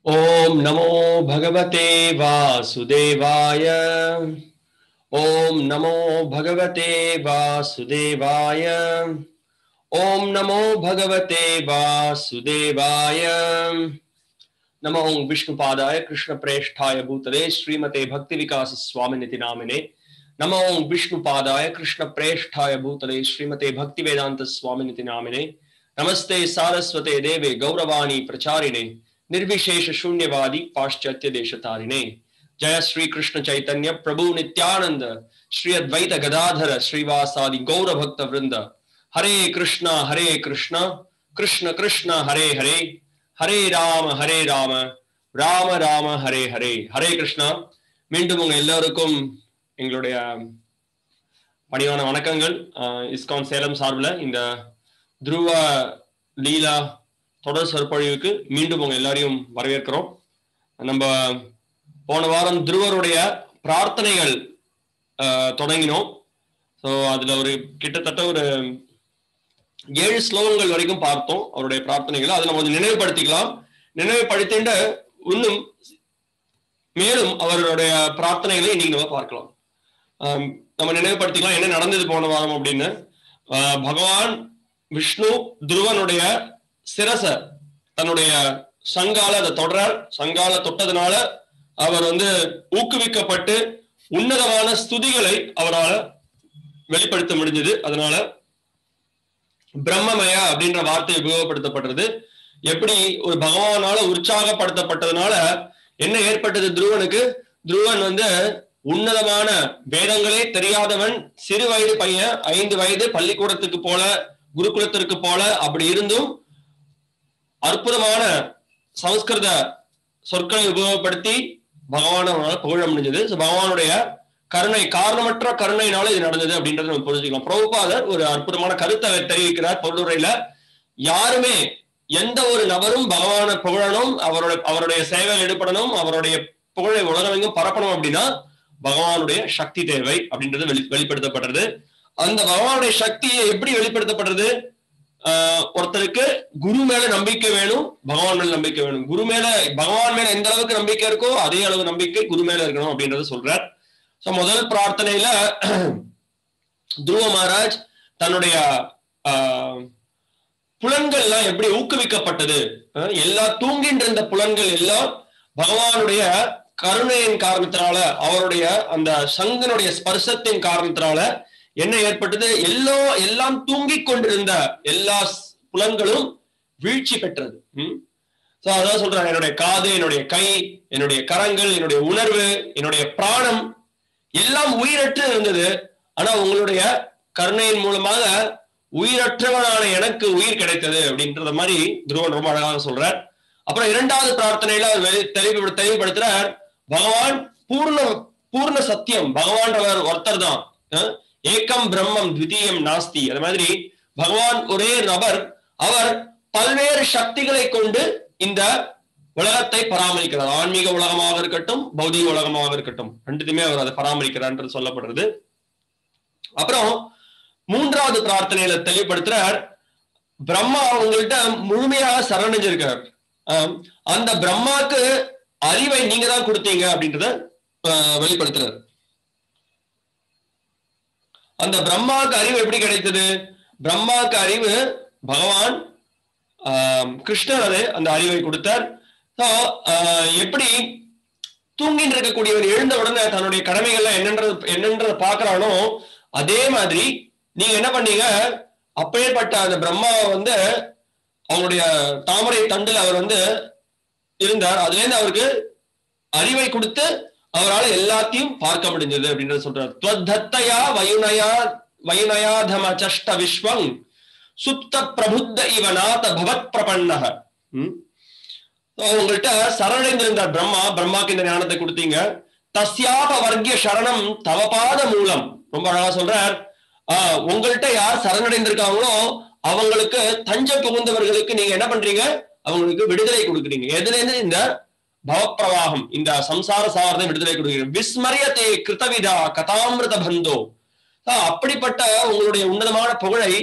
ॐ नमो भगवते वासुदेवाय ॐ नमो भगवते वासुदेवाय ॐ नमो भगवते वासुदेवाय नमो ॐ विष्णुपादाय कृष्णप्रेष्ठाय भूतले श्रीमते भक्तिविकास स्वामिनिति नामिने नमो ॐ विष्णुपादाय कृष्णप्रेष्ठाय भूतले श्रीमते भक्तिवेदान्त स्वामिनिति नामिने नमस्ते सारस्वते देवे गौरवाणी प्रचारिणे निर्विशेष शून्यवादी पाश्चात्य देश तारिणे जय श्री कृष्ण चैतन्य प्रभु नित्यानंद श्री अद्वैत गदाधर श्रीवासादि गौर भक्त वृंद हरे कृष्ण हरे कृष्ण कृष्ण कृष्ण हरे हरे ஹரே ராம ஹரே ராம ராம ராம ஹரே ஹரே ஹரே கிருஷ்ணா மீண்டும் உங்க எல்லோருக்கும் எங்களுடைய பணிவான வணக்கங்கள் ஆஹ் இஸ்கான் சேலம் சார்பில் இந்த துருவ லீலா தொடர் சொற்பொழிவுக்கு மீண்டும் உங்க எல்லாரையும் வரவேற்கிறோம் நம்ம போன வாரம் துருவருடைய பிரார்த்தனைகள் ஆஹ் தொடங்கினோம் ஸோ அதுல ஒரு கிட்டத்தட்ட ஒரு ஏழு ஸ்லோகங்கள் வரைக்கும் பார்த்தோம் அவருடைய பிரார்த்தனைகளை அதை நம்ம கொஞ்சம் நினைவுபடுத்திக்கலாம் நினைவுபடுத்திட்டு இன்னும் மேலும் அவருடைய பிரார்த்தனைகளை இன்னைக்கு நம்ம பார்க்கலாம் ஆஹ் நம்ம நினைவுபடுத்திக்கலாம் என்ன நடந்தது போன வாரம் அப்படின்னு ஆஹ் பகவான் விஷ்ணு துருவனுடைய சிரச தன்னுடைய சங்கால அதை தொடரார் சங்கால தொட்டதுனால அவர் வந்து ஊக்குவிக்கப்பட்டு உன்னதமான ஸ்துதிகளை அவரால் வெளிப்படுத்த முடிஞ்சது அதனால பிரம்மமய அப்படின்ற வார்த்தை உபயோகப்படுத்தப்பட்டது எப்படி ஒரு பகவானால உற்சாகப்படுத்தப்பட்டதுனால என்ன ஏற்பட்டது துருவனுக்கு துருவன் வந்து உன்னதமான வேதங்களே தெரியாதவன் சிறு வயது பையன் ஐந்து வயது பள்ளிக்கூடத்துக்கு போல குருகுலத்திற்கு போல அப்படி இருந்தும் அற்புதமான சமஸ்கிருத சொற்களை உபயோகப்படுத்தி பகவான புகழ முடிஞ்சது பகவானுடைய கருணை காரணமற்ற கருணைனால இது நடந்தது அப்படின்றத நம்ம புரிஞ்சுக்கலாம் பிரபுபாதர் ஒரு அற்புதமான கருத்தை தெரிவிக்கிறார் பொருளுரையில யாருமே எந்த ஒரு நபரும் பகவான புகழணும் அவருடைய அவருடைய சேவையில் ஈடுபடணும் அவருடைய புகழை உலகமெங்கும் பரப்பணும் அப்படின்னா பகவானுடைய சக்தி தேவை அப்படின்றது வெளி வெளிப்படுத்தப்படுறது அந்த பகவானுடைய சக்தியை எப்படி வெளிப்படுத்தப்படுறது ஆஹ் ஒருத்தருக்கு குரு மேல நம்பிக்கை வேணும் பகவான் மேல நம்பிக்கை வேணும் குரு மேல பகவான் மேல எந்த அளவுக்கு நம்பிக்கை இருக்கோ அதே அளவு நம்பிக்கை குரு மேல இருக்கணும் அப்படின்றத சொல்றார் சோ முதல் பிரார்த்தனையில துருவ மகாராஜ் தன்னுடைய புலன்கள் எல்லாம் எப்படி ஊக்குவிக்கப்பட்டது எல்லா தூங்கின்ற இருந்த புலன்கள் எல்லாம் பகவானுடைய கருணையின் காரணத்தினால அவருடைய அந்த சங்கனுடைய ஸ்பர்சத்தின் காரணத்தினால என்ன ஏற்பட்டது எல்லோ எல்லாம் தூங்கிக் கொண்டிருந்த எல்லா புலன்களும் வீழ்ச்சி பெற்றது சோ அதான் சொல்றேன் என்னுடைய காது என்னுடைய கை என்னுடைய கரங்கள் என்னுடைய உணர்வு என்னுடைய பிராணம் எல்லாம் உயிரற்று இருந்தது ஆனா உங்களுடைய கருணையின் மூலமாக உயிரற்றவனான எனக்கு உயிர் கிடைத்தது அப்படின்றத மாதிரி துருவன் ரொம்ப அழகாக சொல்றார் அப்புறம் இரண்டாவது பிரார்த்தனையில அவர் தெளிவு தெளிவுபடுத்துறார் பகவான் பூர்ண பூர்ண சத்தியம் பகவான்றவர் ஒருத்தர் தான் ஏக்கம் பிரம்மம் த்விதீயம் நாஸ்தி அது மாதிரி பகவான் ஒரே நபர் அவர் பல்வேறு சக்திகளை கொண்டு இந்த உலகத்தை பராமரிக்கிறார் ஆன்மீக உலகமாக இருக்கட்டும் பௌதிக உலகமாக இருக்கட்டும் ரெண்டுத்தையுமே அவர் அதை பராமரிக்கிறார்ன்றது சொல்லப்படுறது அப்புறம் மூன்றாவது பிரார்த்தனையில தெளிவுபடுத்துறார் பிரம்மா அவங்கள்ட்ட முழுமையாக சரணடைஞ்சிருக்கார் அந்த பிரம்மாக்கு அறிவை நீங்க தான் கொடுத்தீங்க அப்படின்றத வெளிப்படுத்துறார் அந்த பிரம்மாவுக்கு அறிவு எப்படி கிடைத்தது பிரம்மாவுக்கு அறிவு பகவான் கிருஷ்ணர் அது அந்த அறிவை கொடுத்தார் எப்படி தூங்கிட்டு இருக்கக்கூடியவர் எழுந்த உடனே தன்னுடைய கடமைகள்லாம் என்னன்றது என்னன்றத பாக்குறானோ அதே மாதிரி நீங்க என்ன பண்ணீங்க அப்பேற்பட்ட அந்த பிரம்மாவை வந்து அவங்களுடைய தாமரை தண்டில் அவர் வந்து இருந்தார் அதுல இருந்து அவருக்கு அறிவை கொடுத்து அவரால் எல்லாத்தையும் பார்க்க முடிஞ்சது அப்படின்றத சொல்றார் துவத்தயா வயுனயா வயுனயாதம சஷ்ட விஸ்வம் சுப்த பிரபுத்த இவநாத பவத் பிரபன்னக உங்கள்கிட்ட சரணடைந்திருந்தார் பிரம்மா பிரம்மாக்கு இந்த ஞானத்தை கொடுத்தீங்க தஸ்யாக வர்க்கிய சரணம் தவபாத மூலம் ரொம்ப அழகா சொல்றார் ஆஹ் உங்கள்கிட்ட யார் சரணடைந்திருக்காங்களோ அவங்களுக்கு தஞ்சம் புகுந்தவர்களுக்கு நீங்க என்ன பண்றீங்க அவங்களுக்கு விடுதலை கொடுக்குறீங்க எதுல இருந்து இந்த பவப்பிரவாகம் இந்த சம்சார சாரத்தை விடுதலை கொடுக்குறீங்க விஸ்மரியத்தை கிருத்தவிதா கதாமிருத பந்தோ அப்படிப்பட்ட உங்களுடைய உன்னதமான புகழை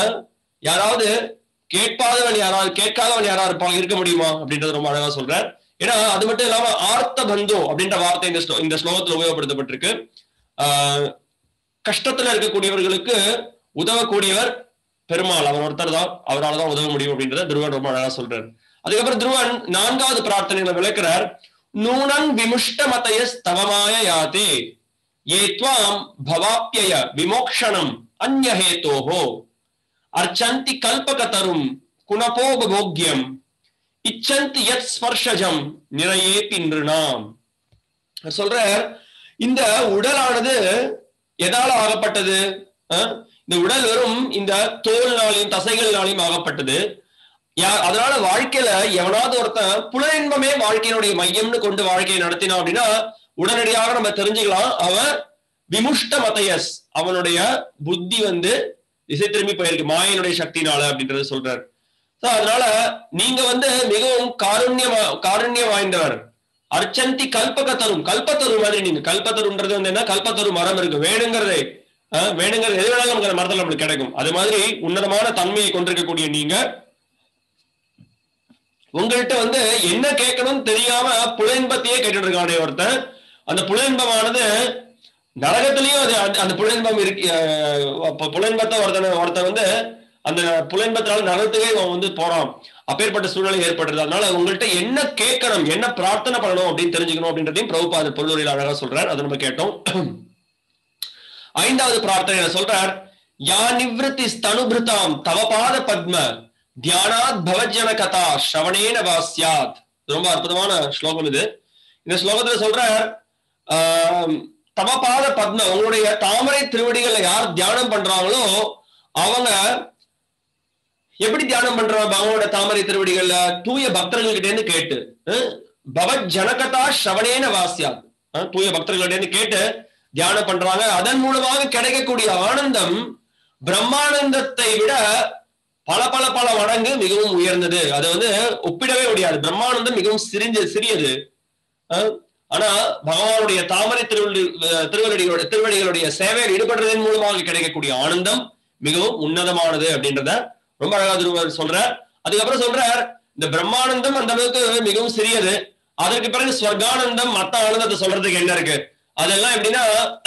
யாராவது கேட்பாதவன் யாராவது கேட்காதவன் யாரா இருப்பாங்க இருக்க முடியுமா அப்படின்றது ரொம்ப அழகா சொல்றார் ஏன்னா அது மட்டும் இல்லாம ஆர்த்த பந்தோ அப்படின்ற வார்த்தை இந்த ஸ்லோ- இந்த ஸ்லோகத்துல உபயோகப்படுத்தப்பட்டிருக்கு ஆஹ் கஷ்டத்துல இருக்கக்கூடியவர்களுக்கு உதவக்கூடியவர் பெருமாள் அவர் ஒருத்தர் தான் அவரால் தான் உதவ முடியும் அப்படின்றத துருவன் ரொம்ப அழகா சொல்றாரு அதுக்கப்புறம் துருவன் நான்காவது பிரார்த்தனைகளை விளக்குறார் நூனங் விமுஷ்ட மதயஸ் தவமாய யாதே ஏ துவாம் பவாப்யய விமோக்ஷணம் அந்யஹேதோஹோ அர்ச்சந்தி கல்பகதரும் குணபோபோக்யம் இச்சந்தி யத் ஸ்பர்ஷஜம் நிறையே பின்றுனாம் சொல்றார் இந்த உடலானது எதால ஆகப்பட்டது அஹ்? இந்த உடல் வெறும் இந்த தோல்னாலையும் தசைகள்னாலையும் ஆகப்பட்டது யா- அதனால வாழ்க்கையில எவனாவது ஒருத்தன் புலனின்பமே வாழ்க்கையினுடைய மையம்னு கொண்டு வாழ்க்கையை நடத்தினான் அப்படின்னா உடனடியாக நம்ம தெரிஞ்சுக்கலாம் அவன் விமுஷ்ட மதயஸ் அவனுடைய புத்தி வந்து திசை திரும்பி போயிருக்கு மாயனுடைய சக்தினால அப்படின்றத சொல்றார் So, அதனால நீங்க வந்து மிகவும் காருண்ய காருண்ய வாய்ந்தவர் அர்ச்சந்தி கல்பகத்தரும் கல்பத்தரு மாதிரி நீங்க கல்பத்தருன்றது வந்து என்ன கல்பத்தரு மரம் இருக்கு வேணுங்கிறதே அஹ், வேணுங்கிறது எது வேணாலும் நமக்கு அந்த மரத்துல நம்மளுக்கு கிடைக்கும் அது மாதிரி உன்னதமான தன்மையை கொண்டிருக்கக்கூடிய நீங்க உங்கள்கிட்ட வந்து என்ன கேட்கணும்னு தெரியாம புலன்பத்தையே கேட்டுட்டு இருக்கானே ஒருத்தன் அந்த புலன்பமானது நரகத்திலயும் அது அந்த- அந்த புலன்பம் இருக்கு அஹ், அப்ப புலன்பத்தை ஒருத்தன் ஒருத்தன் வந்து அந்த புலன்பத்தினால நரகத்துக்கே இவன் வந்து போறான் அப்பேற்பட்ட சூழ்நிலை ஏற்படுறது அதனால உங்கள்கிட்ட என்ன கேட்கணும் என்ன பிரார்த்தனை பண்ணணும் அப்படின்னு தெரிஞ்சுக்கணும் அப்படின்றதையும் பிரபுபாத பொருளுரையில் அழகா சொல்றார் அதை நம்ம கேட்டோம் ஐந்தாவது பிரார்த்தனை சொல்றார் யா நிவிருத்தி ஸ்தனுபிருதாம் தவபாத பத்ம தியானாத் பவஜன கதா ஸ்ரவணேன வாஸ்யாத் ரொம்ப அற்புதமான ஸ்லோகம் இது இந்த ஸ்லோகத்துல சொல்றார் ஆம், தவபாத பத்ம உங்களுடைய தாமரை திருவடிகளை யார் தியானம் பண்றாங்களோ அவங்க எப்படி தியானம் பண்றாங்க பகவானோட தாமரை திருவடிகள்ல தூய பக்தர்கள்கிட்ட இருந்து கேட்டு அஹ், பவத் ஜனகதா ஸ்ரவணேன வாஸ்யாத் அஹ், தூய பக்தர்கள்கிட்ட இருந்து கேட்டு தியானம் பண்றாங்க அதன் மூலமாக கிடைக்கக்கூடிய ஆனந்தம் பிரம்மானந்தத்தை விட பல பல பல மடங்கு மிகவும் உயர்ந்தது அது வந்து ஒப்பிடவே முடியாது பிரம்மானந்தம் மிகவும் சிறிஞ்ச சிறியது அஹ், ஆனா பகவானுடைய தாமரை திருவள்ளி திருவள்ளடிகளோட திருவடிகளுடைய சேவையில் ஈடுபடுறதன் மூலமாக கிடைக்கக்கூடிய ஆனந்தம் மிகவும் உன்னதமானது அப்படின்றத ரொம்ப அழகா திருவள்ளுவர் சொல்றார் அதுக்கப்புறம் சொல்றார் இந்த பிரம்மானந்தம் அந்த அளவுக்கு மிகவும் சிறியது அதற்கு பிறகு ஸ்வர்கானந்தம் மத்த ஆனந்தத்தை சொல்றதுக்கு என்ன இருக்கு அதெல்லாம் எப்படின்னா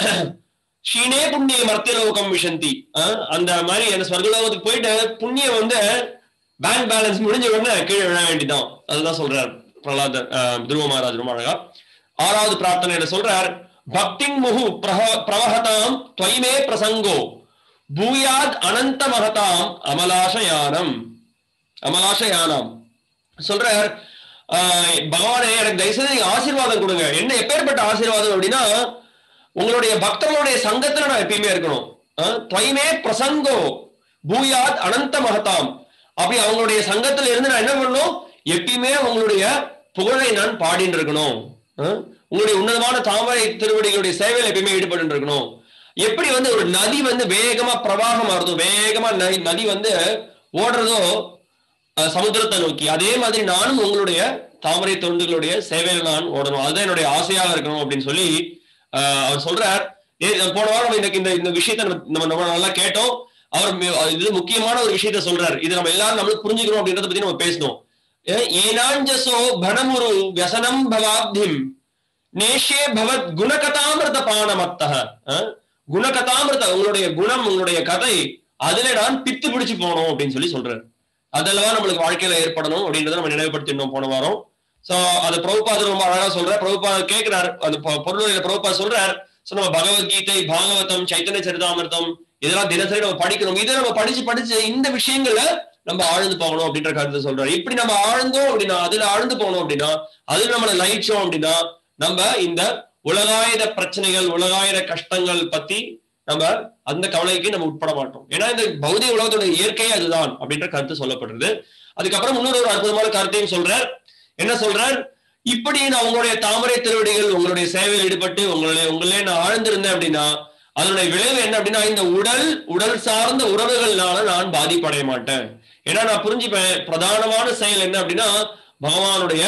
ஷீனே புண்ணிய மர்த்தியலோகம் விஷந்தி அஹ், அந்த மாதிரி அந்த ஸ்வர்கலோகத்துக்கு போயிட்டு புண்ணியம் வந்து பேங்க் பேலன்ஸ் முடிஞ்ச உடனே கீழே விழ வேண்டிதான் அதுதான் சொல்றார் பிரகலாதர் அஹ், துருவ மகாராஜ் ரொம்ப அழகா ஆறாவது பிரார்த்தனையில சொல்றார் பக்திங் முகு பிரஹ பிரவஹதாம் துவைமே பிரசங்கோ பூயாத் அனந்த மகதாம் அமலாசயானம் அமலாசயானம் சொல்றார் ஆஹ், பகவானே எனக்கு தயவுசெய்து நீங்க ஆசீர்வாதம் கொடுங்க என்ன எப்பேற்பட்ட ஆசீர்வாதம் அப்படின்னா உங்களுடைய பக்தர்களுடைய சங்கத்துல நான் எப்பயுமே இருக்கணும் ஆஹ், துவைமே பிரசங்கோ பூயாத் அனந்த மகதாம் அப்படி அவங்களுடைய சங்கத்துல இருந்து நான் என்ன பண்ணணும் எப்பயுமே உங்களுடைய புகழை நான் பாடிட்டு இருக்கணும் ஆஹ், உங்களுடைய உன்னதமான தாமரை திருவடிகளுடைய சேவையில் எப்பயுமே ஈடுபட்டு இருக்கணும் எப்படி வந்து ஒரு நதி வந்து வேகமா பிரவாகம் ஆறுதோ வேகமா நதி- நதி வந்து ஓடுறதோ அஹ், சமுத்திரத்தை நோக்கி அதே மாதிரி நானும் உங்களுடைய தாமரை தொண்டுகளுடைய சேவையில நான் ஓடணும் அதுதான் என்னுடைய ஆசையாக இருக்கணும் அப்படின்னு சொல்லி அஹ், அவர் சொல்றார் ஏ, போன வாரம் நம்ம இன்னைக்கு இந்த இந்த விஷயத்தை நம்ம நம்ம நம்ம நல்லா கேட்டோம் அவர் மி- இது முக்கியமான ஒரு விஷயத்த சொல்றார் இது நம்ம எல்லாரும் நம்மளுக்கு புரிஞ்சுக்கணும் அப்படின்றத பத்தி நம்ம பேசணும் ஏ- ஏனாஞ்சசோ பனமுரு வியசனம் பவாப்திம் நேஷே பவத் குணகதாமிருத பானமத்தக அஹ், குணகதாமிருத உங்களுடைய குணம் உங்களுடைய கதை அதுல நான் பித்து பிடிச்சு போனோம் அப்படின்னு சொல்லி சொல்றாரு அதெல்லாம் நம்மளுக்கு வாழ்க்கையில ஏற்படணும் அப்படின்றத நம்ம நினைவுபடுத்தினோம் போன வாரம் சோ அது பிரபுபாதர் ரொம்ப அழகா சொல்ற பிரபுபாதர் கேட்கிறார் அந்த பொ- பொருளுரையில பிரபுபா சொல்றார் சோ நம்ம பகவத்கீதை பாகவதம் சைத்தன்ய சரிதாமிர்தம் இதெல்லாம் தினசரி நம்ம படிக்கணும் இதை நம்ம படிச்சு படிச்சு இந்த விஷயங்களை நம்ம ஆழ்ந்து போகணும் அப்படின்ற கருத்தை சொல்றாரு இப்படி நம்ம ஆழ்ந்தோம் அப்படின்னா அதுல ஆழ்ந்து போனோம் அப்படின்னா அதுல நம்மள லயிச்சோம் அப்படின்னா நம்ம இந்த உலகாயுத பிரச்சனைகள் உலகாயுத கஷ்டங்கள் பத்தி நம்ம அந்த கவலைக்கு நம்ம உட்பட மாட்டோம் ஏன்னா இந்த பௌதிக உலகத்தோட இயற்கையே அதுதான் அப்படின்ற கருத்து சொல்லப்படுறது அதுக்கப்புறம் இன்னொரு ஒரு அற்புதமான கருத்தையும் சொல்றார் என்ன சொல்றார் இப்படி நான் உங்களுடைய தாமரை திருவடிகள் உங்களுடைய சேவையில் ஈடுபட்டு உங்களுடைய உங்களே நான் ஆழ்ந்திருந்தேன் அப்படின்னா அதனுடைய விளைவு என்ன அப்படின்னா இந்த உடல் உடல் சார்ந்த உறவுகள்னால நான் பாதிப்படைய மாட்டேன் ஏன்னா நான் புரிஞ்சுப்பேன் பிரதானமான செயல் என்ன அப்படின்னா பகவானுடைய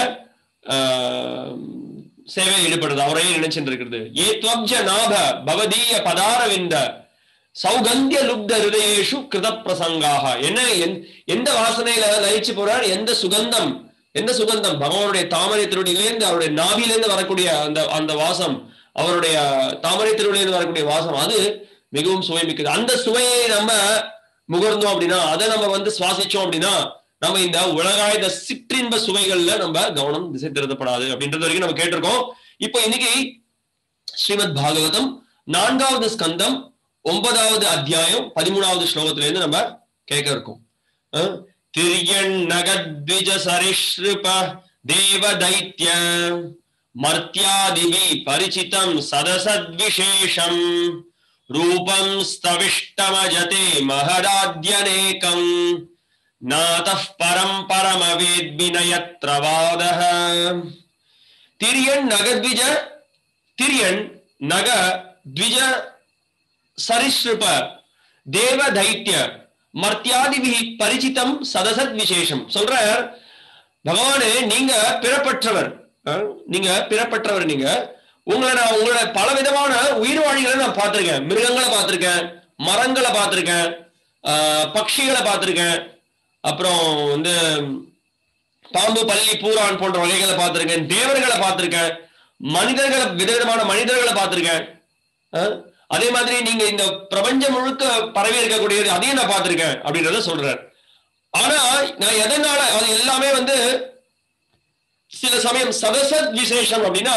ஆஹ், சேவையில் ஈடுபடுறது அவரையே நினைச்சுட்டு இருக்கிறது ஏ துவப்ஜ நாப பவதீய பதாரவிந்த சௌகந்திய லுப்த ஹிருதயேஷு கிருத பிரசங்காக என்ன எந்- எந்த வாசனையில லயிச்சு போறார் எந்த சுகந்தம் எந்த சுகந்தம் பகவானுடைய தாமரை திருவடியிலேருந்து அவருடைய நாவிலேருந்து வரக்கூடிய அந்த அந்த வாசம் அவருடைய தாமரை திருவடியிலிருந்து வரக்கூடிய வாசம் அது மிகவும் சுவை மிக்கது அந்த சுவையை நம்ம முகர்ந்தோம் அப்படின்னா அதை நம்ம வந்து சுவாசிச்சோம் அப்படின்னா நம்ம இந்த உலகாயுத சிற்றின்ப சுவைகள்ல நம்ம கவனம் திசை திருத்தப்படாது அப்படின்றது வரைக்கும் நம்ம கேட்டிருக்கோம் இப்போ இன்னைக்கு ஸ்ரீமத் பாகவதம் நான்காவது ஸ்கந்தம் ஒன்பதாவது அத்தியாயம் பதிமூணாவது ஸ்லோகத்துல இருந்து நம்ம கேட்க இருக்கோம் அஹ், திரியன் நகத்விஜ சரிஷ்ருப தேவ தைத்ய மர்த்தியாதிவி பரிச்சிதம் சதசத்விசேஷம் ரூபம் ஸ்தவிஷ்டமஜதே மகதாத்யநேகம் நாதः பரம் பரமவேத்வினயத்ரவாதः திரியன் நகத்விஜ திரியன் நக த்விஜ சரிஷ்ருப தேவ தைத்திய மர்த்தியாதிபி பரிச்சிதம் சதசத் விசேஷம் சொல்றார் பகவானே நீங்க பிறப்பற்றவர் அஹ், நீங்க பிறப்பற்றவர் நீங்க உங்களை நான் உங்களோட பல விதமான உயிர் வாழிகளை நான் பார்த்திருக்கேன் மிருகங்களை பார்த்திருக்கேன் மரங்களை பார்த்திருக்கேன் ஆஹ், பட்சிகளை பார்த்திருக்கேன் அப்புறம் வந்து பாம்பு பள்ளி பூரான் போன்ற வகைகளை பார்த்திருக்கேன் தேவர்களை பார்த்திருக்கேன் மனிதர்களை விதவிதமான மனிதர்களை பார்த்திருக்கேன் அஹ், அதே மாதிரி நீங்க இந்த பிரபஞ்சம் முழுக்க பரவி இருக்கக்கூடியது அதையும் நான் பார்த்திருக்கேன் அப்படின்றத சொல்றார் ஆனா நான் எதனால அது எல்லாமே வந்து சில சமயம் சதசத் விசேஷம் அப்படின்னா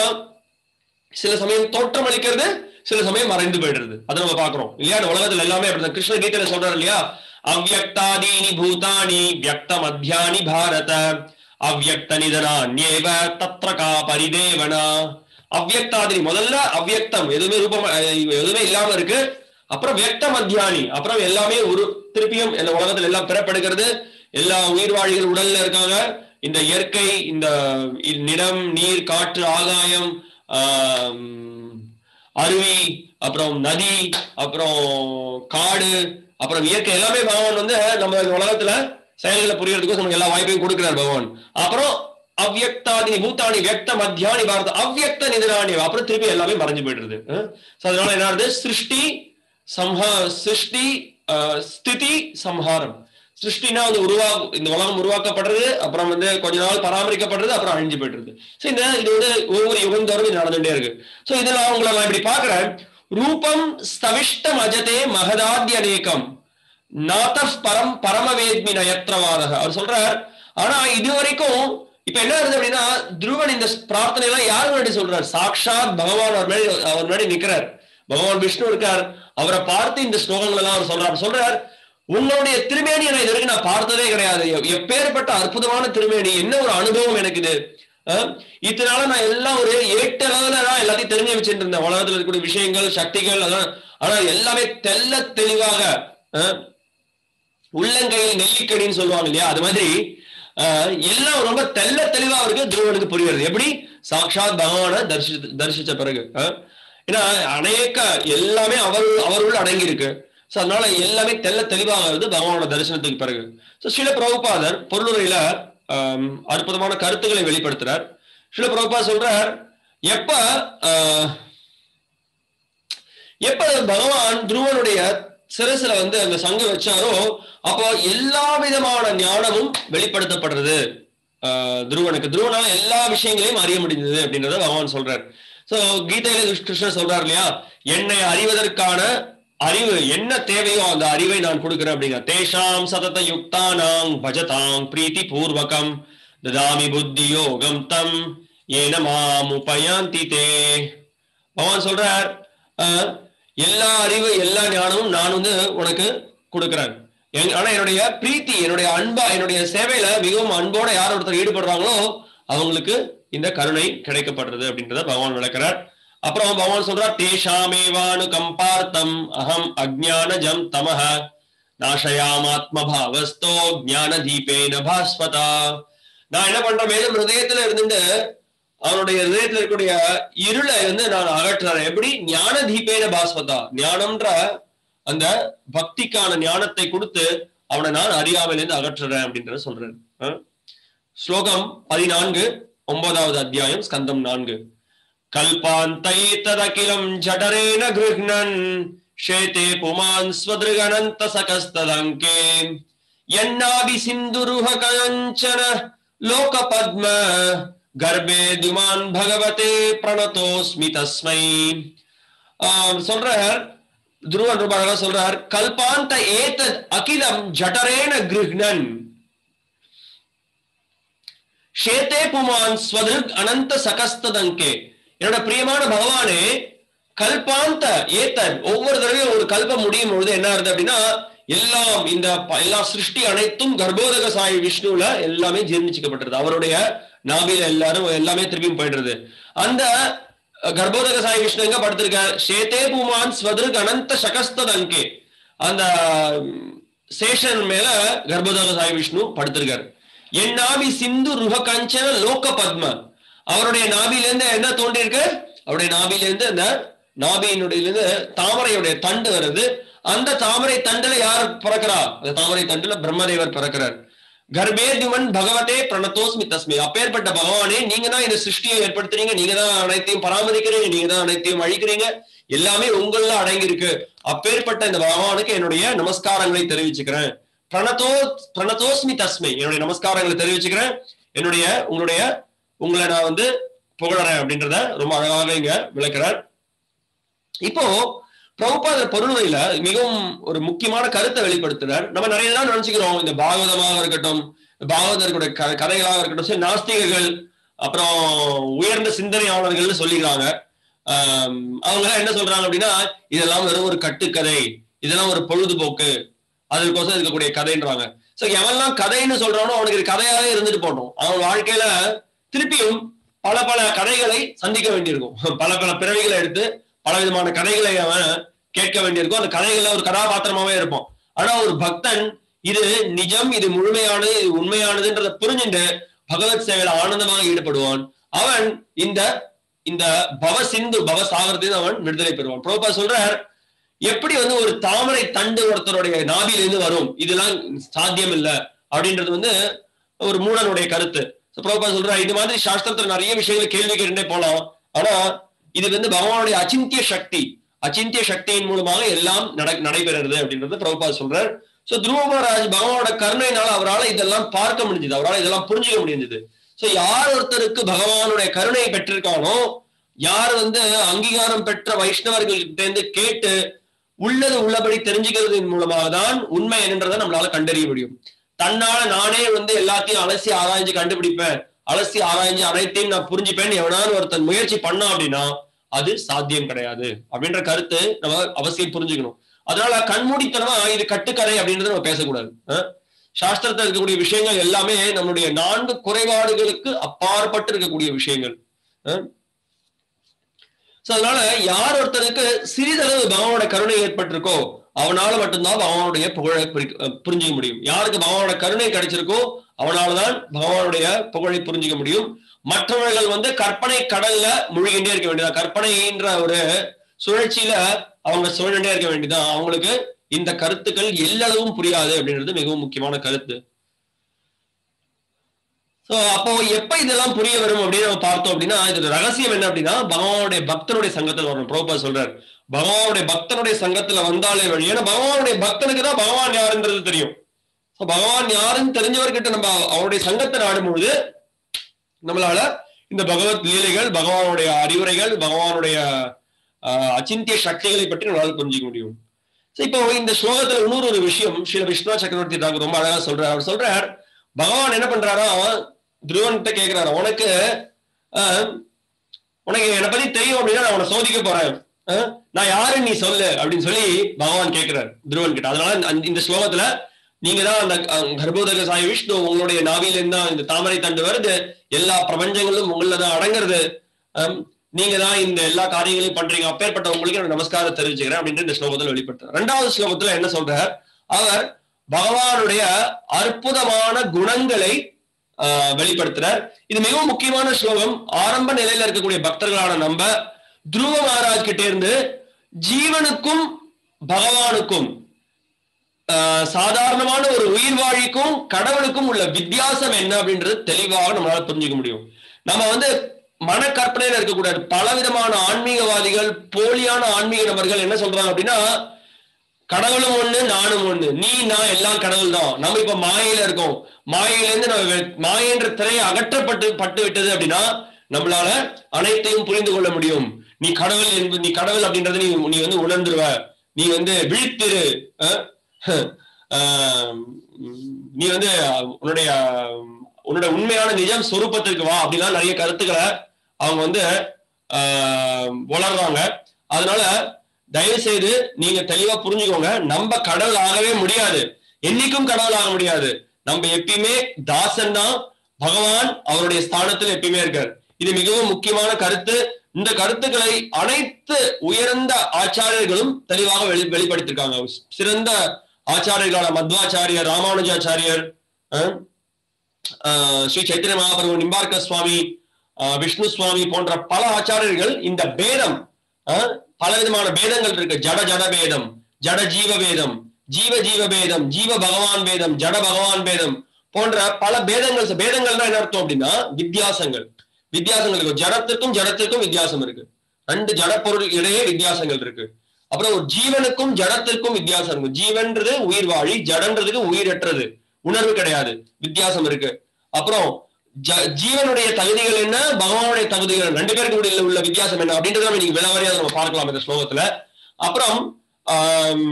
சில சமயம் தோற்றம் அளிக்கிறது சில சமயம் மறைந்து போயிடுறது அதை நம்ம பாக்குறோம் இல்லையா இந்த உலகத்துல எல்லாமே அப்படிதான் கிருஷ்ண கீதையில சொல்றாரு இல்லையா அவ்யக்தாதீனி பூதானி வியக்த மத்தியானி பாரத அவ்யக்த நிதனான்யேவ தத்ர கா பரிதேவனா அவ்யக்தாதினி முதல்ல அவ்யக்தம் எதுவுமே ரூபம் அஹ், எதுவுமே இல்லாம இருக்கு அப்புறம் வியக்த மத்தியானி அப்புறம் எல்லாமே ஒரு திருப்பியும் இந்த உலகத்துல எல்லாம் பிறப்பெடுக்கிறது எல்லா உயிர்வாழிகள் உடல்ல இருக்காங்க இந்த இயற்கை இந்த இ- நிலம் நீர் காற்று ஆகாயம் ஆம், அருவி அப்புறம் நதி அப்புறம் காடு அப்புறம் இயற்கை எல்லாமே பகவான் வந்து நம்ம இந்த உலகத்துல செயல்களை புரியறதுக்கும் நமக்கு எல்லா வாய்ப்பையும் கொடுக்கிறார் பகவான் அப்புறம் அவ்யக்தாதி பூத்தானி வியக்த மத்தியானி பாரத அவ்யக்த நிதனானி அப்புறம் திருப்பி எல்லாமே மறைஞ்சு போயிடுறது அஹ்? So அதனால என்ன ஆகுது சிருஷ்டி சம்ஹா சிருஷ்டி அஹ், ஸ்திதி சம்ஹாரம் சிருஷ்டினா வந்து உருவா இந்த உலகம் உருவாக்கப்படுறது அப்புறம் வந்து கொஞ்ச நாள் பராமரிக்கப்படுறது அப்புறம் அழிஞ்சு போயிடுறது சோ இந்த இது வந்து ஒவ்வொரு யுகந்தோறும் இது நடந்துட்டே இருக்கு சோ இதுல நான் உங்களை நான் இப்படி பாக்குறேன் ரூபம் ஸ்தவிஷ்டம் அஜதே மகதாத்ய அநேகம் நாதப் பரம் பரமவேத்மி நயத்ரவாதக அவர் சொல்றார் ஆனா இது வரைக்கும் இப்ப என்ன ஆகுது அப்படின்னா துருவன் இந்த பிரார்த்தனை எல்லாம் யாரு முன்னாடி சொல்றார் சாக்ஷாத் பகவான் அவர் முன்னாடி அவர் முன்னாடி நிக்கிறார் பகவான் விஷ்ணு இருக்கார் அவரை பார்த்து இந்த ஸ்லோகங்கள் எல்லாம் அவர் சொல்றார் சொல்றார் உங்களுடைய திருமேனியை நான் இது வரைக்கும் நான் பார்த்ததே கிடையாது எ- எப்பேற்பட்ட அற்புதமான திருமேனி என்ன ஒரு அனுபவம் எனக்கு இது அஹ், இதனால நான் எல்லாம் ஒரு ஏட்டு அளவுல தான் எல்லாத்தையும் தெரிஞ்சு வச்சுட்டு இருந்தேன் உலகத்துல இருக்கக்கூடிய விஷயங்கள் சக்திகள் அதான் ஆனா எல்லாமே தெல்ல தெளிவாக அஹ், உள்ளங்கையில் நெல்லிக்கடின்னு சொல்லுவாங்க இல்லையா அது மாதிரி ஆஹ், எல்லாம் ரொம்ப தெல்ல தெளிவா அவருக்கு துருவனுக்கு புரியுறது எப்படி சாக்ஷாத் பகவானை தரிசி தரிசிச்ச பிறகு ஆஹ், ஏன்னா அநேக எல்லாமே அவர் அவருள் அடங்கி இருக்கு சோ அதனால எல்லாமே தெல்ல தெளிவாகிறது பகவானோட தரிசனத்துக்கு பிறகு சோ சில பிரபுபாதர் பொருளுரையில ஆம், அற்புதமான கருத்துக்களை வெளிப்படுத்துறார் சில பிரபுபா சொல்றார் எப்ப ஆஹ், எப்ப பகவான் துருவனுடைய சிரசுல வந்து அந்த சங்கு வச்சாரோ அப்போ எல்லா விதமான ஞானமும் வெளிப்படுத்தப்படுறது ஆஹ் துருவனுக்கு துருவனால எல்லா விஷயங்களையும் அறிய முடிந்தது அப்படின்றத பகவான் சொல்றார் சோ கீதையில கிருஷ்ணர் சொல்றார் இல்லையா என்னை அறிவதற்கான அறிவு என்ன தேவையோ அந்த அறிவை நான் கொடுக்கிறேன் அப்படிங்கிற தேஷாம் சதத யுக்தானாங் பஜதாங் பிரீத்தி பூர்வகம் ததாமி புத்தி யோகம் தம் ஏன மாம் உபயாந்தி தே பகவான் சொல்றார் ஆஹ், எல்லா அறிவு எல்லா ஞானமும் நான் வந்து உனக்கு கொடுக்கிறேன் என்- ஆனா என்னுடைய பிரீத்தி என்னுடைய அன்பா என்னுடைய சேவையில மிகவும் அன்போட யார் ஒருத்தர் ஈடுபடுறாங்களோ அவங்களுக்கு இந்த கருணை கிடைக்கப்படுறது அப்படின்றத பகவான் விளக்குறார் அப்புறம் பகவான் சொல்றார் தேஷாமேவானு கம்பார்த்தம் அகம் அஜ்ஞான ஜம் தமஹ நாசயாமாத்ம பாவஸ்தோ ஞான தீபேன பாஸ்வதா நான் என்ன பண்றேன் மேலும் ஹிருதயத்துல இருந்துட்டு அவனுடைய இதயத்துல இருக்கக்கூடிய இருளை வந்து நான் அகற்றுறேன் எப்படி ஞான தீபேன பாஸ்வதா ஞானம்ன்ற அந்த பக்திக்கான ஞானத்தை கொடுத்து அவனை நான் அறியாமையிலிருந்து அகற்றுறேன் அப்படின்றத சொல்றேன் அஹ்? ஸ்லோகம் பதினான்கு ஒன்பதாவது அத்தியாயம் ஸ்கந்தம் நான்கு கல்பாந்தை ததகிலம் ஜடரேன கிருஹ்ணன் ஷேதே புமான் ஸ்வதிருகனந்த சகஸ்ததங்கே என்னாபி சிந்துருஹ கஞ்சன லோக பத்ம கர்ப்பே துமான் பகவதே பிரணதோஸ்மி தஸ்மை ஆஹ் சொல்றார் துருவன் ரொம்ப அழகா சொல்றார் கல்பாந்த ஏதத் அகிலம் ஜடரேன கிருஹ்ணன் ஷேதே புமான் ஸ்வதிருக் அனந்த சகஸ்ததங்கே என்னோட பிரியமான பகவானே கல்பாந்த ஏத்தன் ஒவ்வொரு தடவையும் ஒரு கல்பம் முடியும் பொழுது என்ன ஆகுது அப்படின்னா எல்லாம் இந்த ப- எல்லா சிருஷ்டி அனைத்தும் கர்ப்போதக சாய் விஷ்ணுல எல்லாமே ஜீர்ணிச்சுக்கப்பட்டிருது அவருடைய நாபில எல்லாரும் எல்லாமே திரும்பியும் போயிடுறது அந்த அஹ், கர்ப்போதக சாய் விஷ்ணு எங்க படுத்திருக்கார் ஷேதே புமான் ஸ்வதிருக் அனந்த சகஸ்ததங்கே அந்த உம், சேஷன் மேல கர்ப்போதக சாய் விஷ்ணு படுத்திருக்காரு என் நாபி சிந்து ருஹ கஞ்சன லோக பத்ம அவருடைய நாபியிலிருந்து என்ன தோன்றியிருக்கு அவருடைய நாபியிலிருந்து அந்த நாபியினுடைய இருந்து தாமரையுடைய தண்டு வருது அந்த தாமரை தண்டுல யார் பிறக்கிறா அந்த தாமரை தண்டுல பிரம்மதேவர் பிறக்கிறார் கர்ப்பே துவன் பகவதே பிரணதோஸ்மி தஸ்மி அப்பேற்பட்ட பகவானே நீங்க தான் இந்த சிருஷ்டியை ஏற்படுத்துறீங்க நீங்க தான் அனைத்தையும் பராமரிக்கிறீங்க நீங்க தான் அனைத்தையும் அழிக்கிறீங்க எல்லாமே உங்கள அடங்கி இருக்கு அப்பேற்பட்ட இந்த பகவானுக்கு என்னுடைய நமஸ்காரங்களை தெரிவிச்சுக்கிறேன் பிரணதோ பிரணதோஸ்மி தஸ்மை என்னுடைய நமஸ்காரங்களை தெரிவிச்சுக்கிறேன் என்னுடைய உங்களுடைய உங்களை நான் வந்து புகழறேன் அப்படின்றத ரொம்ப அழகாக இங்க விளக்குறார் இப்போ பிரபுபாத பொருளுரையில மிகவும் ஒரு முக்கியமான கருத்தை வெளிப்படுத்துறார் நம்ம நிறைய தான் நினைச்சுக்கிறோம் இந்த பாகவதமாக இருக்கட்டும் பாகவதர்களுடைய க- கதைகளாக இருக்கட்டும் சரி நாஸ்திகர்கள் அப்புறம் உயர்ந்த சிந்தனையாளர்கள்னு சொல்லிக்கிறாங்க ஆஹ் அவங்க எல்லாம் என்ன சொல்றாங்க அப்படின்னா இதெல்லாம் வெறும் ஒரு கட்டுக்கதை இதெல்லாம் ஒரு பொழுதுபோக்கு அதுக்கோசம் இருக்கக்கூடிய கதைன்றாங்க சோ எவன்லாம் கதைன்னு சொல்றானோ அவனுக்கு இது கதையாவே இருந்துட்டு போட்டோம் அவன் வாழ்க்கையில திருப்பியும் பல பல கதைகளை சந்திக்க வேண்டியிருக்கும் பல பல பிறவிகளை எடுத்து பல விதமான கதைகளை அவன் கேட்க வேண்டியிருக்கும் அந்த கதைகள்ல ஒரு கதாபாத்திரமாவே இருப்பான் ஆனா ஒரு பக்தன் இது நிஜம் இது முழுமையானது இது உண்மையானதுன்றத புரிஞ்சுட்டு பகவத் சேவையில ஆனந்தமாக ஈடுபடுவான் அவன் இந்த இந்த பவ சிந்து பவ சாகரத்தில் அவன் விடுதலை பெறுவான் புரோபா சொல்றார் எப்படி வந்து ஒரு தாமரை தண்டு ஒருத்தருடைய நாபிலிருந்து வரும் இதெல்லாம் சாத்தியம் இல்ல அப்படின்றது வந்து ஒரு மூடனுடைய கருத்து So, பிரபுபா சொல்றார் இது மாதிரி சாஸ்திரத்துல நிறைய விஷயங்கள் கேள்வி கேட்டுட்டே போலாம் ஆனா இது வந்து பகவானுடைய அச்சிந்திய சக்தி அச்சிந்திய சக்தியின் மூலமாக எல்லாம் நட நடைபெறுறது அப்படின்றது பிரபுபா சொல்றார் சோ துருவ மகாராஜ் பகவானோட கருணையினால அவரால் இதெல்லாம் பார்க்க முடிஞ்சது அவரால் இதெல்லாம் புரிஞ்சுக்க முடிஞ்சது சோ யார் ஒருத்தருக்கு பகவானுடைய கருணை பெற்றிருக்கானோ யார் வந்து அங்கீகாரம் பெற்ற வைஷ்ணவர்கள்கிட்ட இருந்து கேட்டு உள்ளது உள்ளபடி தெரிஞ்சுக்கிறதன் மூலமாக தான் உண்மை என்னன்றதை நம்மளால கண்டறிய முடியும் தன்னால நானே வந்து எல்லாத்தையும் அலசி ஆராய்ஞ்சு கண்டுபிடிப்பேன் அலசி ஆராய்ஞ்சு அனைத்தையும் நான் புரிஞ்சுப்பேன் எவனாலும் ஒருத்தன் முயற்சி பண்ணான் அப்படின்னா அது சாத்தியம் கிடையாது அப்படின்ற கருத்து நம்ம அவசியம் புரிஞ்சுக்கணும் அதனால கண்மூடித்தனமா இது கட்டுக்கதை அப்படின்றத நம்ம பேசக்கூடாது அஹ்? சாஸ்திரத்துல இருக்கக்கூடிய விஷயங்கள் எல்லாமே நம்மளுடைய நான்கு குறைபாடுகளுக்கு அப்பாற்பட்டு இருக்கக்கூடிய விஷயங்கள் அஹ்? சோ அதனால யார் ஒருத்தனுக்கு சிறிதளவு பகவானோட கருணை ஏற்பட்டிருக்கோ அவனால மட்டும்தான் பகவானுடைய புகழை புரி- அஹ் புரிஞ்சுக்க முடியும் யாருக்கு பகவானோட கருணை கிடைச்சிருக்கோ அவனாலதான் பகவானுடைய புகழை புரிஞ்சுக்க முடியும் மற்றவர்கள் வந்து கற்பனை கடல்ல முழுகின்றே இருக்க வேண்டியதா கற்பனைன்ற ஒரு சுழற்சியில அவங்க சுழண்டே இருக்க வேண்டியதான் அவங்களுக்கு இந்த கருத்துக்கள் எல்லளவும் புரியாது அப்படின்றது மிகவும் முக்கியமான கருத்து சோ அப்போ எப்ப இதெல்லாம் புரிய வரும் அப்படின்னு நம்ம பார்த்தோம் அப்படின்னா இது ரகசியம் என்ன அப்படின்னா பகவானுடைய பக்தனுடைய சங்கத்துல வரணும் ப்ரோபா சொல்றார் பகவானுடைய பக்தனுடைய சங்கத்துல வந்தாலே வழி ஏன்னா பகவானுடைய பக்தனுக்கு தான் பகவான் யாருன்றது தெரியும் So, பகவான் யாருன்னு தெரிஞ்சவர்கிட்ட நம்ம அவருடைய சங்கத்தை நாடும்பொழுது நம்மளால இந்த பகவத் லீலைகள் பகவானுடைய அறிவுரைகள் பகவானுடைய ஆஹ், அச்சிந்திய சக்திகளை பற்றி நம்மளால புரிஞ்சுக்க முடியும் So, இப்போ இந்த ஸ்லோகத்துல இன்னொரு ஒரு விஷயம் ஸ்ரீ விஸ்வநாத் சக்கரவர்த்தி தாக்கூர் ரொம்ப அழகா சொல்றார் அவர் சொல்றார் பகவான் என்ன பண்றாரா துருவன் கிட்ட கேக்குறாரு உனக்கு ஆஹ், உனக்கு என்னை பத்தி தெரியும் அப்படின்னா நான் உன்னை சோதிக்க போறேன் ஆஹ், நான் யாருன்னு நீ சொல்லு அப்படின்னு சொல்லி பகவான் கேக்குறாரு துருவன் கிட்ட அதனால அந்த- இந்த ஸ்லோகத்துல நீங்க தான் அந்த அஹ், கர்ப்போதக சாய் விஷ்ணு உங்களுடைய நாவில இருந்தா இந்த தாமரை தண்டு வருது எல்லா பிரபஞ்சங்களும் உங்கள தான் அடங்குறது ஆம், நீங்க தான் இந்த எல்லா காரியங்களையும் பண்றீங்க அப்பேற்பட்ட உங்களுக்கு நான் நமஸ்காரம் தெரிவிச்சுக்கிறேன் அப்படின்ட்டு இந்த ஸ்லோகத்துல வெளிப்படுத்துறார் ரெண்டாவது ஸ்லோகத்துல என்ன சொல்றார் அவர் பகவானுடைய அற்புதமான குணங்களை ஆஹ், வெளிப்படுத்துறார் இது மிகவும் முக்கியமான ஸ்லோகம் ஆரம்ப நிலையில இருக்கக்கூடிய பக்தர்களான நம்ம துருவ மகாராஜ் கிட்ட இருந்து ஜீவனுக்கும் பகவானுக்கும் ஆஹ், சாதாரணமான ஒரு உயிர் வாழிக்கும் கடவுளுக்கும் உள்ள வித்தியாசம் என்ன அப்படின்றது தெளிவாக நம்மளால புரிஞ்சுக்க முடியும் நம்ம வந்து மனக்கற்பனையில இருக்கக்கூடாது பலவிதமான ஆன்மீகவாதிகள் போலியான ஆன்மீக நபர்கள் என்ன சொல்றாங்க அப்படின்னா கடவுளும் ஒண்ணு நானும் ஒண்ணு நீ நான் எல்லாம் கடவுள் தான் நம்ம இப்ப மாயையில இருக்கோம் மாயையில இருந்து நம்ம வெ- மாயைன்ற திரை அகற்றப்பட்டு பட்டு விட்டது அப்படின்னா நம்மளால அனைத்தையும் புரிந்து கொள்ள முடியும் நீ கடவுள் என்பது நீ கடவுள் அப்படின்றத நீ நீ வந்து உணர்ந்துருவ நீ வந்து விழித்திரு அஹ், ஆஹ், நீ வந்து உன்னுடைய உன்னோட உண்மையான நிஜம் சொரூபத்திற்கு வா அப்படிலாம் நிறைய கருத்துக்களை அவங்க வந்து ஆஹ், வளர்றாங்க அதனால தயவு செய்து நீங்க தெளிவா புரிஞ்சுக்கோங்க நம்ம கடவுள் ஆகவே முடியாது என்னைக்கும் கடவுள் ஆக முடியாது நம்ம எப்பயுமே தாசன் தான் பகவான் அவருடைய ஸ்தானத்தில் எப்பயுமே இருக்கார் இது மிகவும் முக்கியமான கருத்து இந்த கருத்துக்களை அனைத்து உயர்ந்த ஆச்சாரியர்களும் தெளிவாக வெளி வெளிப்படுத்திருக்காங்க சிறந்த ஆச்சாரியர்களான மத்வாச்சாரியர் ராமானுஜாச்சாரியர் அஹ், ஆஹ், ஸ்ரீ சைத்தன்ய மகாபிரபு நிம்பார்க்க சுவாமி ஆஹ், விஷ்ணு சுவாமி போன்ற பல ஆச்சாரியர்கள் இந்த பேதம் ஆஹ், பல விதமான பேதங்கள் இருக்கு ஜட ஜட பேதம் ஜட ஜீவ பேதம் ஜீவ ஜீவ பேதம் ஜீவ பகவான் பேதம் ஜட பகவான் பேதம் போன்ற பல பேதங்கள் பேதங்கள்னா என்ன அர்த்தம் அப்படின்னா வித்தியாசங்கள் வித்தியாசங்கள் இருக்கு ஜடத்திற்கும் ஜடத்திற்கும் வித்தியாசம் இருக்கு ரெண்டு ஜட பொருள் இடையே வித்தியாசங்கள் இருக்கு அப்புறம் ஒரு ஜீவனுக்கும் ஜடத்திற்கும் வித்தியாசம் இருக்கு ஜீவன்றது உயிர் வாழி ஜடன்றதுக்கு உயிரற்றது உணர்வு கிடையாது வித்தியாசம் இருக்கு அப்புறம் ஜ- ஜீவனுடைய தகுதிகள் என்ன பகவானுடைய தகுதிகள் என்ன? ரெண்டு பேருக்கு இடையில உள்ள வித்தியாசம் என்ன அப்படின்றத நம்ம நீங்க விலவாரியாக நம்ம பார்க்கலாம் இந்த ஸ்லோகத்துல அப்புறம் ஆம்,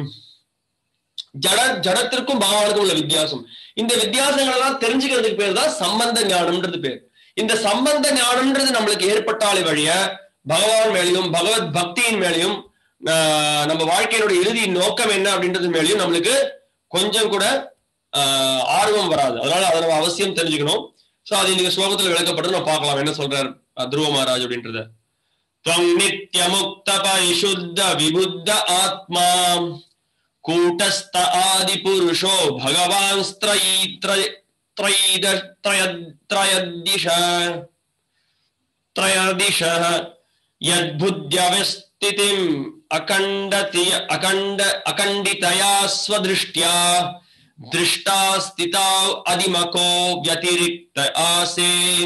ஜட ஜடத்திற்கும் பகவானுக்கும் உள்ள வித்தியாசம் இந்த வித்தியாசங்கள் எல்லாம் தெரிஞ்சுக்கிறதுக்கு பேர் தான் சம்பந்த ஞானம்ன்றது பேர் இந்த சம்பந்த ஞானம்ன்றது நம்மளுக்கு ஏற்பட்டாலே வழிய பகவான் மேலையும் பகவத் பக்தியின் மேலையும் ஆஹ், நம்ம வாழ்க்கையினுடைய இறுதி நோக்கம் என்ன அப்படின்றது மேலையும் நம்மளுக்கு கொஞ்சம் கூட ஆஹ், ஆர்வம் வராது அதனால அதை நம்ம அவசியம் தெரிஞ்சுக்கணும் சோ அது இன்னைக்கு ஸ்லோகத்துல விளக்கப்பட்டு நம்ம பார்க்கலாம் என்ன சொல்றார் அஹ், துருவ மகாராஜ் அப்படின்றத त्वं नित्यमुक्तपरिशुद्ध विबुद्ध आत्मा कूटस्थ आदिपुरुषो भगवांस्त्रयी त्रय त्रयीद त्रय त्रयदिश त्रयदिशः यद्बुद्ध्यवस्थितिम् अखण्डति अखण्ड अखण्डितया स्वदृष्ट्या दृष्टा स्थिता अधिमको व्यतिरिक्त आसे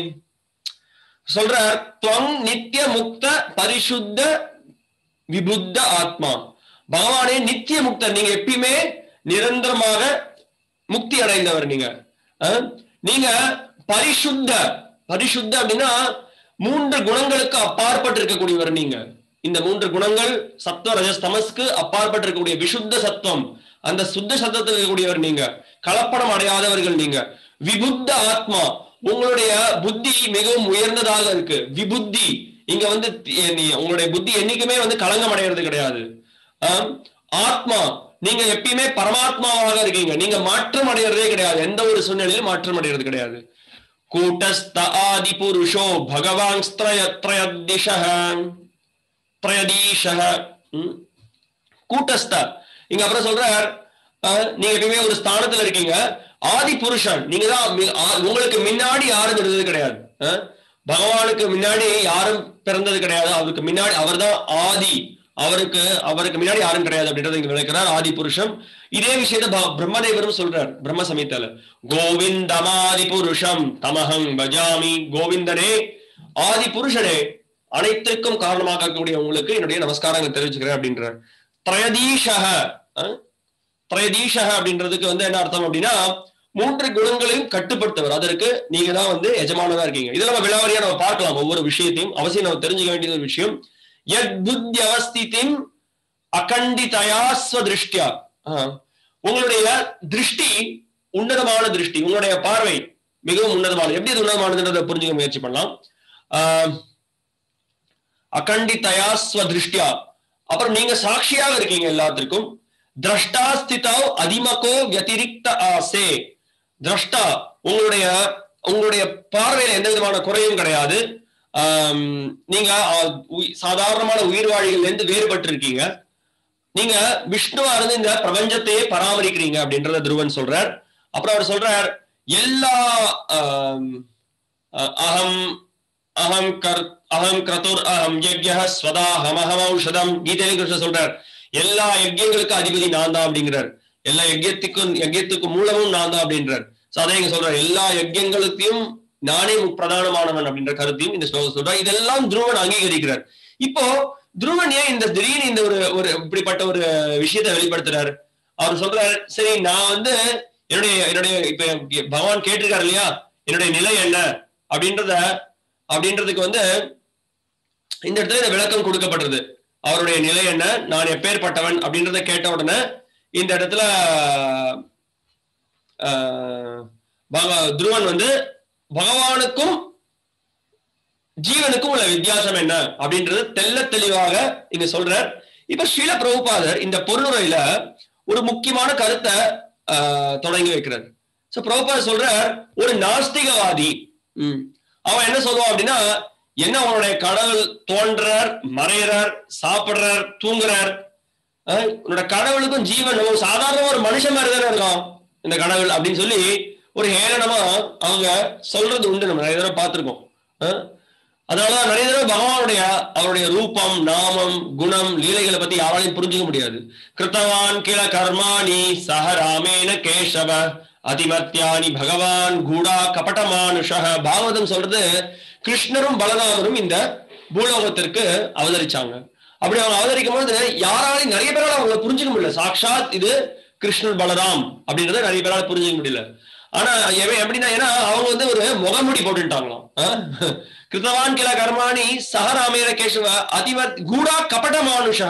சொல்றார் துவங் நித்திய முக்த பரிசுத்த விபுத்த ஆத்மா பகவானே நித்திய முக்தர் நீங்க எப்பயுமே நிரந்தரமாக முக்தி அடைந்தவர் நீங்க அஹ்? நீங்க பரிசுத்த பரிசுத்த அப்படின்னா மூன்று குணங்களுக்கு அப்பாற்பட்டு இருக்கக்கூடியவர் நீங்க இந்த மூன்று குணங்கள் சத்வ ரஜஸ் தமஸ்க்கு அப்பாற்பட்டு இருக்கக்கூடிய விசுத்த சத்துவம் அந்த சுத்த சத்தத்தில் இருக்கக்கூடியவர் நீங்க கலப்படம் அடையாதவர்கள் நீங்க விபுத்த ஆத்மா உங்களுடைய புத்தி மிகவும் உயர்ந்ததாக இருக்கு விபுத்தி இங்க வந்து தி- நீ- உங்களுடைய புத்தி என்னைக்குமே வந்து களங்கம் அடைகிறது கிடையாது ஆம், ஆத்மா நீங்க எப்பயுமே பரமாத்மாவாக இருக்கீங்க நீங்க மாற்றம் அடைகிறதே கிடையாது எந்த ஒரு சூழ்நிலையிலும் மாற்றம் அடைகிறது கிடையாது கூட்டஸ்த ஆதி புருஷோ பகவான் ஸ்திரய த்ரயதிஷः த்ரயதீஷः ம். கூட்டஸ்த இங்க அப்புறம் சொல்றார் அஹ், நீங்க எப்பயுமே ஒரு ஸ்தானத்துல இருக்கீங்க ஆதி புருஷன் நீங்க தான் மி- ஆ- உங்களுக்கு முன்னாடி யாரும் இருந்தது கிடையாது அஹ், பகவானுக்கு முன்னாடி யாரும் பிறந்தது கிடையாது அவருக்கு முன்னாடி அவர்தான் ஆதி அவருக்கு அவருக்கு முன்னாடி யாரும் கிடையாது அப்படின்றத இங்க விளக்கிறார் ஆதி புருஷம் இதே விஷயத்த ப- பிரம்மதேவரும் சொல்றார் பிரம்ம சமீத்தால கோவிந்தமாதி புருஷம் தமஹம் பஜாமி கோவிந்தனே ஆதி புருஷனே அனைத்திற்கும் காரணமாக இருக்கக்கூடிய உங்களுக்கு என்னுடைய நமஸ்காரங்கள் தெரிவிச்சுக்கிறேன் அப்படின்றார் திரயதீஷக அஹ், திரயதீஷக அப்படின்றதுக்கு வந்து என்ன அர்த்தம் அப்படின்னா மூன்று குணங்களையும் கட்டுப்படுத்தவர் அதற்கு நீங்க தான் வந்து எஜமானதா இருக்கீங்க இதுல நம்ம விலாவரியா நம்ம பார்க்கலாம் ஒவ்வொரு விஷயத்தையும் அவசியம் நம்ம தெரிஞ்சுக்க வேண்டியது ஒரு விஷயம் யத் புத்தி அவஸ்தித்தின் அகண்டிதயா ஸ்வதிருஷ்டியா ஆஹ். உங்களுடைய திருஷ்டி உன்னதமான திருஷ்டி உங்களுடைய பார்வை மிகவும் உன்னதமானது எப்படி அது உன்னதமானதுன்றதை புரிஞ்சுக்க முயற்சி பண்ணலாம் ஆஹ் அகண்டிதயா ஸ்வதிருஷ்டியா அப்புறம் நீங்க சாட்சியாக இருக்கீங்க எல்லாத்திற்கும் திரஷ்டா ஸ்திதாவ் அதிமகோ வத்திரிக்த ஆசே திரஷ்டா உங்களுடைய உங்களுடைய பார்வையில எந்த விதமான குறையும் கிடையாது ஆம், நீங்க ஆ, உய்- சாதாரணமான உயிர்வாழிகள்ல இருந்து வேறுபட்டு இருக்கீங்க நீங்க விஷ்ணுவா இருந்து இந்த பிரபஞ்சத்தையே பராமரிக்கிறீங்க அப்படின்றத துருவன் சொல்றார் அப்புறம் அவர் சொல்றார் எல்லா ஆம், அஹ், அகம் அகம் கர் அகம் கிரதுர் அகம் யஜ்ய ஸ்வதாஹம் அகம் ஔஷதம் கீதையில கிருஷ்ணர் சொல்றார் எல்லா யஜ்யங்களுக்கும் அதிபதி நான் தான் அப்படிங்கிறார் எல்லா யஜ்யத்துக்கும் யஜ்யத்துக்கு மூலமும் நான் தான் அப்படின்றார் சோ அதை இங்க சொல்றார் எல்லா யஜ்யங்களுக்கும் நானே மு- பிரதானமானவன் அப்படின்ற கருத்தையும் இந்த ஸ்லோகம் சொல்றார் இதெல்லாம் துருவன் அங்கீகரிக்கிறார் இப்போ துருவன் ஏன் இந்த திடீர்னு இந்த ஒரு ஒரு இப்படிப்பட்ட ஒரு விஷயத்தை வெளிப்படுத்துறாரு அவர் சொல்றாரு சரி நான் வந்து என்னுடைய என்னுடைய இப்ப பகவான் கேட்டிருக்காரு இல்லையா என்னுடைய நிலை என்ன அப்படின்றத அப்படின்றதுக்கு வந்து இந்த இடத்துல இந்த விளக்கம் கொடுக்கப்பட்டது அவருடைய நிலை என்ன நான் எப்பேற்பட்டவன் அப்படின்றத கேட்ட உடனே இந்த இடத்துல ஆஹ், பக- துருவன் வந்து பகவானுக்கும் ஜீவனுக்கும் உள்ள வித்தியாசம் என்ன அப்படின்றது தெள்ள தெளிவாக இங்க சொல்றார் இப்ப ஸ்ரீல பிரபுபாதர் இந்த பொருளுரையில ஒரு முக்கியமான கருத்தை ஆஹ், தொடங்கி வைக்கிறார் சோ பிரபுபாதர் சொல்றார் ஒரு நாஸ்திகவாதி ம், அவன் என்ன சொல்லுவான் அப்படின்னா என்ன அவனுடைய கடவுள் தோன்றார் மறையறார் சாப்பிடுறார் தூங்குறார் அஹ், உன்னோட கடவுளுக்கும் ஜீவன் ஒரு சாதாரண ஒரு மனுஷன் மாதிரி தானே இருக்கான் இந்த கடவுள் அப்படின்னு சொல்லி ஒரு ஹேளனமா அவங்க சொல்றது உண்டு நம்ம நிறைய தடவை பார்த்திருக்கோம் அஹ், அதனாலதான் நிறைய தடவை பகவானுடைய அவருடைய ரூபம் நாமம் குணம் லீலைகளை பத்தி யாராலையும் புரிஞ்சுக்க முடியாது கிருத்தவான் கிள கர்மாணி சஹ ராமேன கேசவ அதிமத்யானி பகவான் கூடா கபடமானுஷ பாகவதம் சொல்றது கிருஷ்ணரும் பலராமரும் இந்த பூலோகத்திற்கு அவதரிச்சாங்க அப்படி அவங்க அவதரிக்கும் போது யாராலையும் நிறைய பேரால அவங்களை புரிஞ்சுக்க முடியல சாக்ஷாத் இது கிருஷ்ணர் பலராம் அப்படின்றத நிறைய பேரால புரிஞ்சுக்க முடியல ஆனா எவன் எப்படின்னா ஏன்னா அவங்க வந்து ஒரு முகமுடி போட்டுட்டாங்களாம் ஆஹ்? கிருத்தவான் கிள கர்மாணி சஹராமேன கேசவ அதிவத் கூடா கபட மானுஷக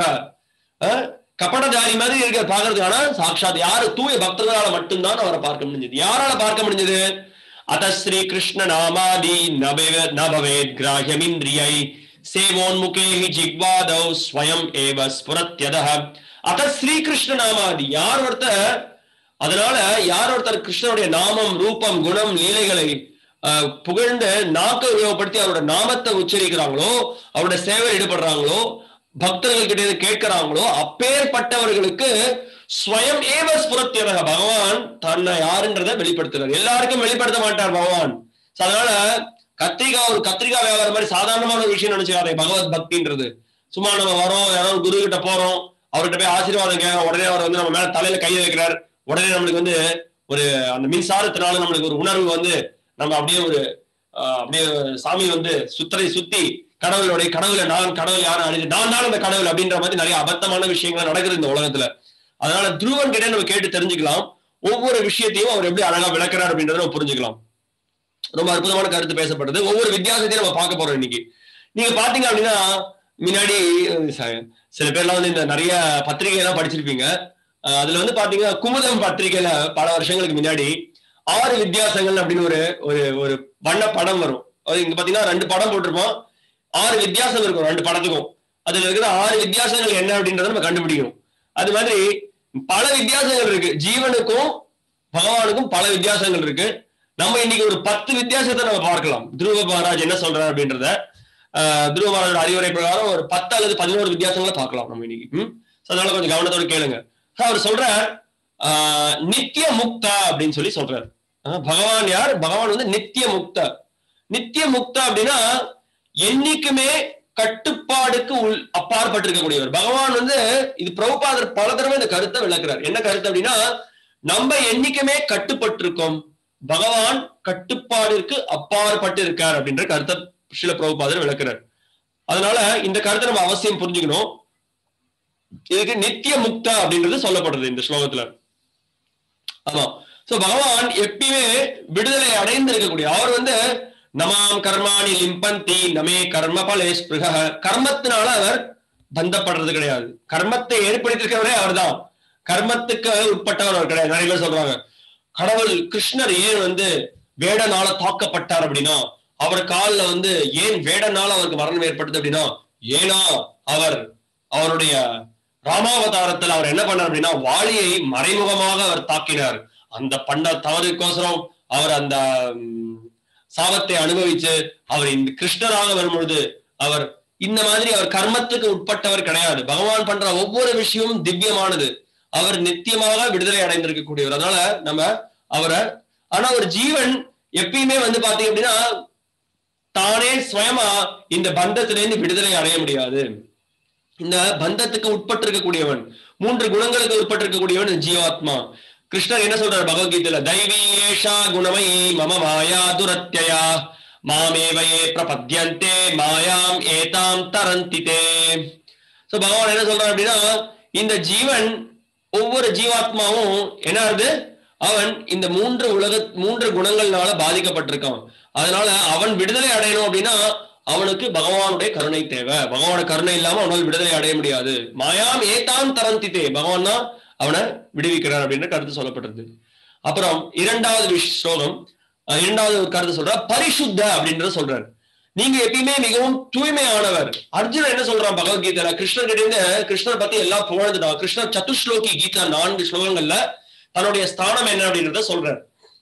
கபடதாரி மாதிரி இருக்க பாக்குறது ஆனா சாட்சாத் யாரு தூய பக்தர்களால மட்டும்தான் அவரை பார்க்க முடிஞ்சது யாரால பார்க்க முடிஞ்சது அத ஸ்ரீ கிருஷ்ண நாமாதி நபவே- நபவேத் கிராஹ்யமிந்திரியை சேவோன்முகே ஹி ஜிக்வாதௌ ஸ்வயம் ஏவ ஸ்புரத்யதः அத ஸ்ரீ கிருஷ்ண நாமாதி யார் ஒருத்தர் அதனால யார் ஒருத்தர் கிருஷ்ணனுடைய நாமம் ரூபம் குணம் லீலைகளை அஹ், புகழ்ந்து நாக்கை உபயோகப்படுத்தி அவரோட நாமத்தை உச்சரிக்கிறாங்களோ அவரோட சேவையில் ஈடுபடுறாங்களோ பக்தர்கள் கிட்ட இருந்து கேட்கிறாங்களோ அப்பேற்பட்டவர்களுக்கு ஸ்வயம் ஏவ ஸ்புரத்தியதக பகவான் தன்னை யாருன்றதை வெளிப்படுத்துறார் எல்லாருக்கும் வெளிப்படுத்த மாட்டார் பகவான் So, அதனால கத்திரிக்காய் ஒரு கத்திரிக்காய் வியாபாரம் மாதிரி சாதாரணமான ஒரு விஷயம் நினைச்சுக்காதே பகவத் பக்தின்றது சும்மா நம்ம வரோம் யாராவது குரு கிட்ட போறோம் அவர்கிட்ட போய் ஆசீர்வாதம் கேட்க உடனே அவர் வந்து நம்ம மேல தலையில கை வைக்கிறார் உடனே நம்மளுக்கு வந்து ஒரு அந்த மின்சாரத்தினால நம்மளுக்கு ஒரு உணர்வு வந்து நம்ம அப்படியே ஒரு ஆஹ், அப்படியே சாமி வந்து சுத்தரை சுத்தி கடவுளுடைய கடவுளை நான் கடவுள் யாரும் அழிஞ்சு நான் தான் அந்த கடவுள் அப்படின்ற மாதிரி நிறைய அபத்தமான விஷயங்கள் நடக்குது இந்த உலகத்துல அதனால துருவன் கிட்ட நம்ம கேட்டு தெரிஞ்சுக்கலாம் ஒவ்வொரு விஷயத்தையும் அவர் எப்படி அழகா விளக்குறார் அப்படின்றத நம்ம புரிஞ்சுக்கலாம் ரொம்ப அற்புதமான கருத்து பேசப்பட்டது ஒவ்வொரு வித்தியாசத்தையும் நம்ம பார்க்க போறோம் இன்னைக்கு நீங்க பாத்தீங்க அப்படின்னா முன்னாடி அஹ், ச- சில பேர்லாம் வந்து இந்த நிறைய பத்திரிகை எல்லாம் படிச்சிருப்பீங்க அஹ், அதுல வந்து பாத்தீங்கன்னா குமுதம் பத்திரிகையில பல வருஷங்களுக்கு முன்னாடி ஆறு வித்தியாசங்கள் அப்படின்னு ஒரு ஒரு ஒரு வண்ண படம் வரும் அது இங்க பாத்தீங்கன்னா ரெண்டு படம் போட்டிருப்போம் ஆறு வித்தியாசம் இருக்கும் ரெண்டு படத்துக்கும் அதுல இருக்கிற ஆறு வித்தியாசங்கள் என்ன அப்படின்றத நம்ம கண்டுபிடிக்கணும் அது மாதிரி பல வித்தியாசங்கள் இருக்கு ஜீவனுக்கும் பகவானுக்கும் பல வித்தியாசங்கள் இருக்கு நம்ம இன்னைக்கு ஒரு பத்து வித்தியாசத்தை நம்ம பார்க்கலாம் துருவ மகாராஜ் என்ன சொல்றாரு அப்படின்றத ஆஹ் துருவ மகாராஜோட அறிவுரை பிரகாரம் ஒரு பத்து அல்லது பதினோரு வித்தியாசங்களை பார்க்கலாம் நம்ம இன்னைக்கு ம்? So, அதனால கொஞ்சம் கவனத்தோட கேளுங்க So, அவர் சொல்றார் ஆஹ் நித்திய முக்தா அப்படின்னு சொல்லி சொல்றாரு ஆஹ் பகவான் யார் பகவான் வந்து நித்திய முக்த நித்திய முக்தா அப்படின்னா என்னைக்குமே கட்டுப்பாடுக்கு உள் அப்பாற்பட்டு இருக்கக்கூடியவர் பகவான் வந்து இது பிரபுபாதர் பல தடவை இந்த கருத்தை விளக்குறார் என்ன கருத்து அப்படின்னா நம்ம என்னைக்குமே கட்டுப்பட்டு இருக்கோம் பகவான் கட்டுப்பாடிற்கு அப்பாற்பட்டு இருக்கார் அப்படின்ற கருத்தை சில பிரபுபாதர் விளக்குறார் அதனால இந்த கருத்தை நம்ம அவசியம் புரிஞ்சுக்கணும் இதுக்கு நித்திய முக்தா அப்படின்றது சொல்லப்படுறது இந்த ஸ்லோகத்துல ஆமா சோ பகவான் எப்பயுமே விடுதலை அடைந்து இருக்கக்கூடிய அவர் வந்து நமாம் கர்மாணி லிம்பந்தி நமே கர்ம பலே ஸ்பிருக கர்மத்தினால அவர் பந்தப்படுறது கிடையாது கர்மத்தை ஏற்படுத்திருக்கிறவரே அவர்தான் கர்மத்துக்கு உட்பட்டவர் அவர் கிடையாது நிறைய பேர் சொல்றாங்க கடவுள் கிருஷ்ணர் ஏன் வந்து வேடனால தாக்கப்பட்டார் அப்படின்னா அவர் கால்ல வந்து ஏன் வேடனால அவருக்கு மரணம் ஏற்பட்டது அப்படின்னா ஏனா அவர் அவருடைய ராமாவதாரத்தில் அவர் என்ன பண்ணார் அப்படின்னா வாளியை மறைமுகமாக அவர் தாக்கினார் அந்த பண்ண தவறுக்கோசரம் அவர் அந்த ம், சாபத்தை அனுபவிச்சு அவர் இந்த கிருஷ்ணராக வரும்பொழுது அவர் இந்த மாதிரி அவர் கர்மத்துக்கு உட்பட்டவர் கிடையாது பகவான் பண்ற ஒவ்வொரு விஷயமும் திவ்யமானது அவர் நித்தியமாக விடுதலை அடைந்திருக்கக்கூடியவர் அதனால நம்ம அவரை ஆனா ஒரு ஜீவன் எப்பயுமே வந்து பாத்தீங்க அப்படின்னா தானே சுயமா இந்த பந்தத்திலிருந்து விடுதலை அடைய முடியாது இந்த பந்தத்துக்கு உட்பட்டு இருக்கக்கூடியவன் மூன்று குணங்களுக்கு உட்பட்டு இருக்கக்கூடியவன் இந்த ஜீவாத்மா கிருஷ்ணர் என்ன சொல்றாரு பகவத்கீதையில தைவி ஏஷா குணமயி மம மாயா துரத்யயா மாமேவயே பிரபத்யந்தே மாயாம் ஏதாம் தரந்தி தே சோ பகவான் என்ன சொல்றான் அப்படின்னா இந்த ஜீவன் ஒவ்வொரு ஜீவாத்மாவும் என்ன ஆகுது அவன் இந்த மூன்று உலக மூன்று குணங்கள்னால பாதிக்கப்பட்டிருக்கான் அதனால அவன் விடுதலை அடையணும் அப்படின்னா அவனுக்கு பகவானுடைய கருணை தேவை பகவான கருணை இல்லாம அவனால் விடுதலை அடைய முடியாது மாயாம் ஏதான் தரந்தித்தே பகவான் தான் அவனை விடுவிக்கிறார் அப்படின்ற கருத்து சொல்லப்பட்டிருக்கு அப்புறம் இரண்டாவது விஷ் ஸ்லோகம் அஹ் இரண்டாவது ஒரு கருத்து சொல்ற பரிசுத்த அப்படின்றத சொல்றாரு நீங்க எப்பயுமே மிகவும் தூய்மையானவர் அர்ஜுனன் என்ன சொல்றான் பகவத்கீதையில கிருஷ்ணர் கிட்ட இருந்து கிருஷ்ணர் பத்தி எல்லாம் புகழ்ந்துட்டான் கிருஷ்ணர் சதுஸ்லோகி கீதா நான்கு ஸ்லோகங்கள்ல தன்னுடைய ஸ்தானம் என்ன அப்படின்றத சொல்றாரு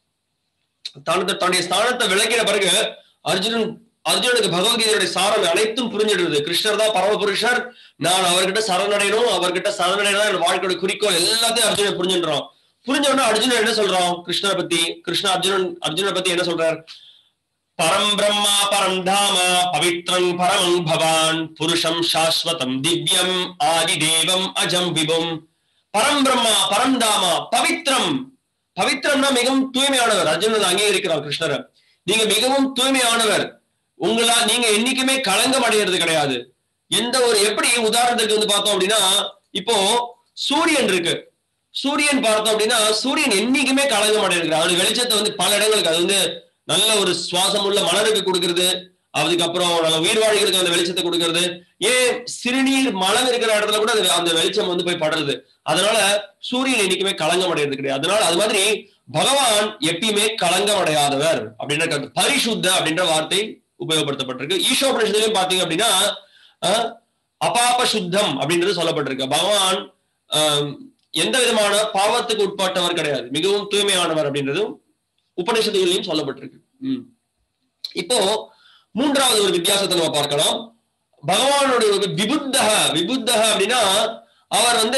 தனது தன்னுடைய ஸ்தானத்தை விளக்கின பிறகு அர்ஜுனன் அர்ஜுனனுக்கு பகவத்கீதையுடைய சாரம் அனைத்தும் புரிஞ்சிடுது கிருஷ்ணர் தான் பரமபுருஷர் நான் அவர்கிட்ட சரணடையணும் அவர்கிட்ட சரணடையணும் என் வாழ்க்கையோட குறிக்கோள் எல்லாத்தையும் அர்ஜுனன் புரிஞ்சுன்றான் புரிஞ்ச உடனே அர்ஜுனன் என்ன சொல்றான் கிருஷ்ணரை பத்தி கிருஷ்ண அர்ஜுனன் அர்ஜுனனை பத்தி என்ன சொல்றார் பரம் பிரம்மா பரம் தாம பவித்ரங் பரமங் பவான் புருஷம் சாஸ்வதம் திவ்யம் ஆதி தேவம் அஜம் விபும் பரம் பிரம்மா பரம் தாமா பவித்ரம் பவித்ரம்னா மிகவும் தூய்மையானவர் அர்ஜுனன் அங்கீகரிக்கிறார் கிருஷ்ணரை நீங்க மிகவும் தூய்மையானவர் உங்களா நீங்க என்னைக்குமே களங்கம் அடைகிறது கிடையாது எந்த ஒரு எப்படி உதாரணத்துக்கு வந்து பார்த்தோம் அப்படின்னா இப்போ சூரியன் இருக்கு சூரியன் பார்த்தோம் அப்படின்னா சூரியன் என்னைக்குமே களங்கம் அடைகிறது அது வெளிச்சத்தை வந்து பல இடங்களுக்கு அது வந்து நல்ல ஒரு சுவாசம் உள்ள மலருக்கு கொடுக்கறது அதுக்கப்புறம் நல்ல உயிர் வாழ்கிறதுக்கு அந்த வெளிச்சத்தை கொடுக்கறது ஏன் சிறுநீர் மலம் இருக்கிற இடத்துல கூட அது அந்த வெளிச்சம் வந்து போய் படுறது அதனால சூரியன் என்னைக்குமே களங்கம் அடைகிறது கிடையாது அதனால அது மாதிரி பகவான் எப்பயுமே களங்கம் அடையாதவர் அப்படின்ற கருத்து பரிசுத்த அப்படின்ற வார்த்தை உபயோகப்படுத்தப்பட்டிருக்கு ஈஷோபனிஷத்துலயும் பாத்தீங்க அப்படின்னா அஹ், அபாப சுத்தம் அப்படின்றது சொல்லப்பட்டிருக்கு பகவான் ஆஹ், எந்த விதமான பாவத்துக்கு உட்பட்டவர் கிடையாது மிகவும் தூய்மையானவர் அப்படின்றதும் உபனிஷத்துகளையும் சொல்லப்பட்டிருக்கு ம். இப்போ மூன்றாவது ஒரு வித்தியாசத்தை நம்ம பார்க்கலாம் பகவானுடைய ஒரு விபுத்தக விபுத்தக அப்படின்னா அவர் வந்து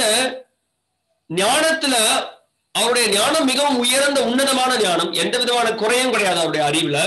ஞானத்துல அவருடைய ஞானம் மிகவும் உயர்ந்த உன்னதமான ஞானம் எந்த விதமான குறையும் கிடையாது அவருடைய அறிவுல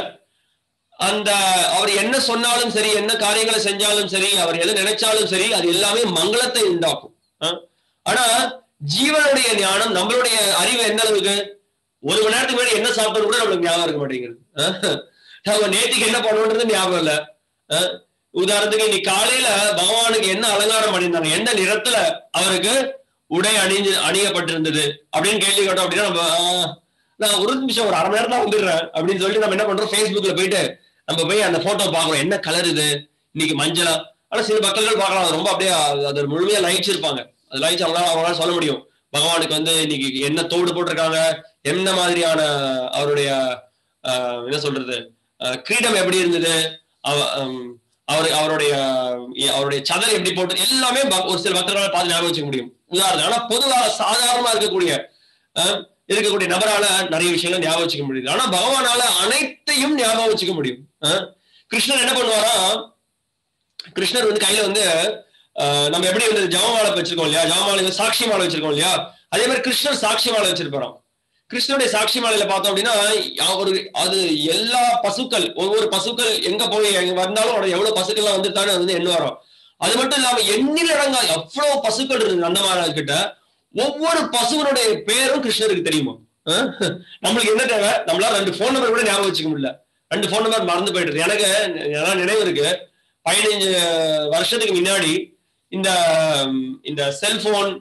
அந்த அவர் என்ன சொன்னாலும் சரி என்ன காரியங்களை செஞ்சாலும் சரி அவர் எதை நினைச்சாலும் சரி அது எல்லாமே மங்களத்தை உண்டாக்கும் அஹ். ஆனா ஜீவனுடைய ஞானம் நம்மளுடைய அறிவு எந்த அளவுக்கு ஒரு மணி நேரத்துக்கு முன்னாடி என்ன சாப்பிட்டது கூட நம்மளுக்கு ஞாபகம் இருக்க மாட்டேங்குது அஹ். நம்ம நேற்றுக்கு என்ன பண்ணுன்றது ஞாபகம் இல்ல அஹ். உதாரணத்துக்கு இன்னைக்கு காலையில பகவானுக்கு என்ன அலங்காரம் பண்ணியிருந்தாங்க எந்த நிறத்துல அவருக்கு உடை அணிஞ்சு அணியப்பட்டிருந்தது அப்படின்னு கேள்வி கேட்டோம் அப்படின்னா நம்ம ஆஹ், நான் ஒரு நிமிஷம் ஒரு அரை மணி நேரம் தான் வந்துடுறேன் அப்படின்னு சொல்லிட்டு நம்ம என்ன பண்றோம் Facebookல போயிட்டு நம்ம போய் அந்த போட்டோ பார்க்கறோம் என்ன கலர் இது இன்னைக்கு மஞ்சளா ஆனா சில மக்கள்கள் பார்க்கலாம் அது ரொம்ப அப்படியே அது- அது முழுமையா லைட்ஸ் இருப்பாங்க அது லைட்ஸ் அவங்களால அவங்களால சொல்ல முடியும் பகவானுக்கு வந்து இன்னைக்கு என்ன தோடு போட்டிருக்காங்க என்ன மாதிரியான அவருடைய ஆஹ், என்ன சொல்றது ஆஹ், கிரீடம் எப்படி இருந்தது அவ- ஹம், அவர் அவருடைய அவருடைய சதல் எப்படி போட்டு எல்லாமே ப- ஒரு சில பக்தர்களால பார்த்து ஞாபகம் வச்சுக்க முடியும் உதாரணம் ஆனா பொதுவாக சாதாரணமா இருக்கக்கூடிய ஆஹ், இருக்கக்கூடிய நபரால நிறைய விஷயங்கள் ஞாபகம் வச்சுக்க முடியுது ஆனா பகவானால அனைத்தையும் ஞாபகம் வச்சுக்க முடியும் ஆஹ், கிருஷ்ணர் என்ன பண்ணுவாரா கிருஷ்ணர் வந்து கையில வந்து ஆஹ், நம்ம எப்படி வந்து ஜவமாலை வச்சிருக்கோம் இல்லையா ஜவமாலை வந்து சாட்சி மாலை வச்சிருக்கோம் இல்லையா அதே மாதிரி கிருஷ்ணர் சாட்சி மாலை வச்சிருப்பாராம் கிருஷ்ணருடைய சாட்சி மாலையில பார்த்தோம் அப்படின்னா ஒரு அது எல்லா பசுக்கள் ஒவ்வொரு பசுக்கள் எங்க போய் எங்க வந்தாலும் அவரோட எவ்வளவு பசுக்கள்லாம் வந்துட்டாலும் அது வந்து எண்ணுவாராம் அது மட்டும் இல்லாம எண்ணில் அடங்கா எவ்வளவு பசுக்கள் இருக்கு நந்தமாராஜ் கிட்ட ஒவ்வொரு பசுவனுடைய பேரும் கிருஷ்ணருக்கு தெரியுமா அஹ்? நம்மளுக்கு என்ன தேவை நம்மளால ரெண்டு போன் நம்பர் கூட ஞாபகம் வச்சுக்க முடியல ரெண்டு போன் நம்பர் மறந்து போயிடுது எனக்கு எல்லாம் நினைவு இருக்கு பதினைஞ்சு வருஷத்துக்கு முன்னாடி இந்த இந்த செல்போன்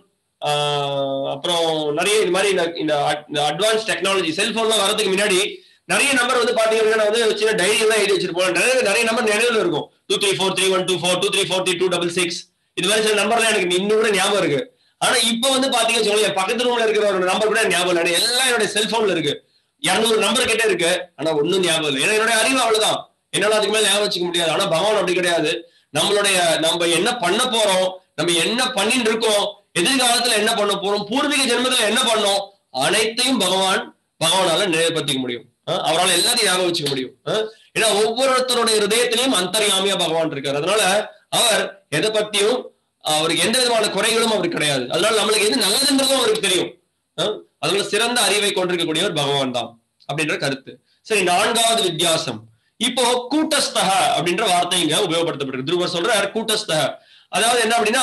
அப்புறம் நிறைய இது மாதிரி இந்த இந்த அட்வான்ஸ் டெக்னாலஜி செல்போன்லாம் வரதுக்கு முன்னாடி நிறைய நம்பர் வந்து பாத்தீங்கன்னா நான் வந்து சின்ன டைரி எல்லாம் எழுதி வச்சிருப்போம் நிறைய நிறைய நம்பர் நினைவுல இருக்கும் two three four three one two four two three four three two double six இது மாதிரி சில நம்பர்லாம் எனக்கு இன்னும் கூட ஞாபகம் இருக்கு ஆனா இப்போ வந்து பாத்தீங்கன்னு வச்சுக்கோங்களேன் என் பக்கத்து ரூம்ல இருக்கிற ஒரு நம்பர் கூட எனக்கு ஞாபகம் இல்லை எல்லாம் என்னுடைய செல்போன்ல இருக்கு இரநூறு நம்பர் கிட்ட இருக்கு ஆனா ஒண்ணும் ஞாபகம் இல்லை ஏன்னா என்னுடைய அறிவு அவ்வளவுதான் என்னால அதுக்கு மேல ஞாபகம் வச்சுக்க முடியாது ஆனா பகவான் அப்படி கிடையாது நம்மளுடைய நம்ம என்ன பண்ண போறோம் நம்ம என்ன பண்ணிட்டு இருக்கோம் எதிர்காலத்துல என்ன பண்ண போறோம் பூர்வீக ஜென்மத்துல என்ன பண்ணோம் அனைத்தையும் பகவான் பகவானால நிறைவேற்றிக்க முடியும் அஹ் அவரால் எல்லாத்தையும் ஞாபகம் வச்சுக்க முடியும் அஹ் ஏன்னா ஒவ்வொருத்தருடைய ஹிருதயத்திலையும் அந்தர்யாமியா பகவான் இருக்காரு அதனால அவர் எதை பத்தியும் அவருக்கு எந்த விதமான குறைகளும் அவருக்கு கிடையாது அதனால நம்மளுக்கு எது நல்லதுன்றதும் அவருக்கு தெரியும் அஹ் அதனால சிறந்த அறிவை கொண்டிருக்கக்கூடியவர் பகவான் தான் அப்படின்ற கருத்து சரி நான்காவது வித்தியாசம் இப்போ கூட்டஸ்தக அப்படின்ற வார்த்தை இங்க உபயோகப்படுத்தப்பட்டிருக்கு துருவர் சொல்றார் கூட்டஸ்தக அதாவது என்ன அப்படின்னா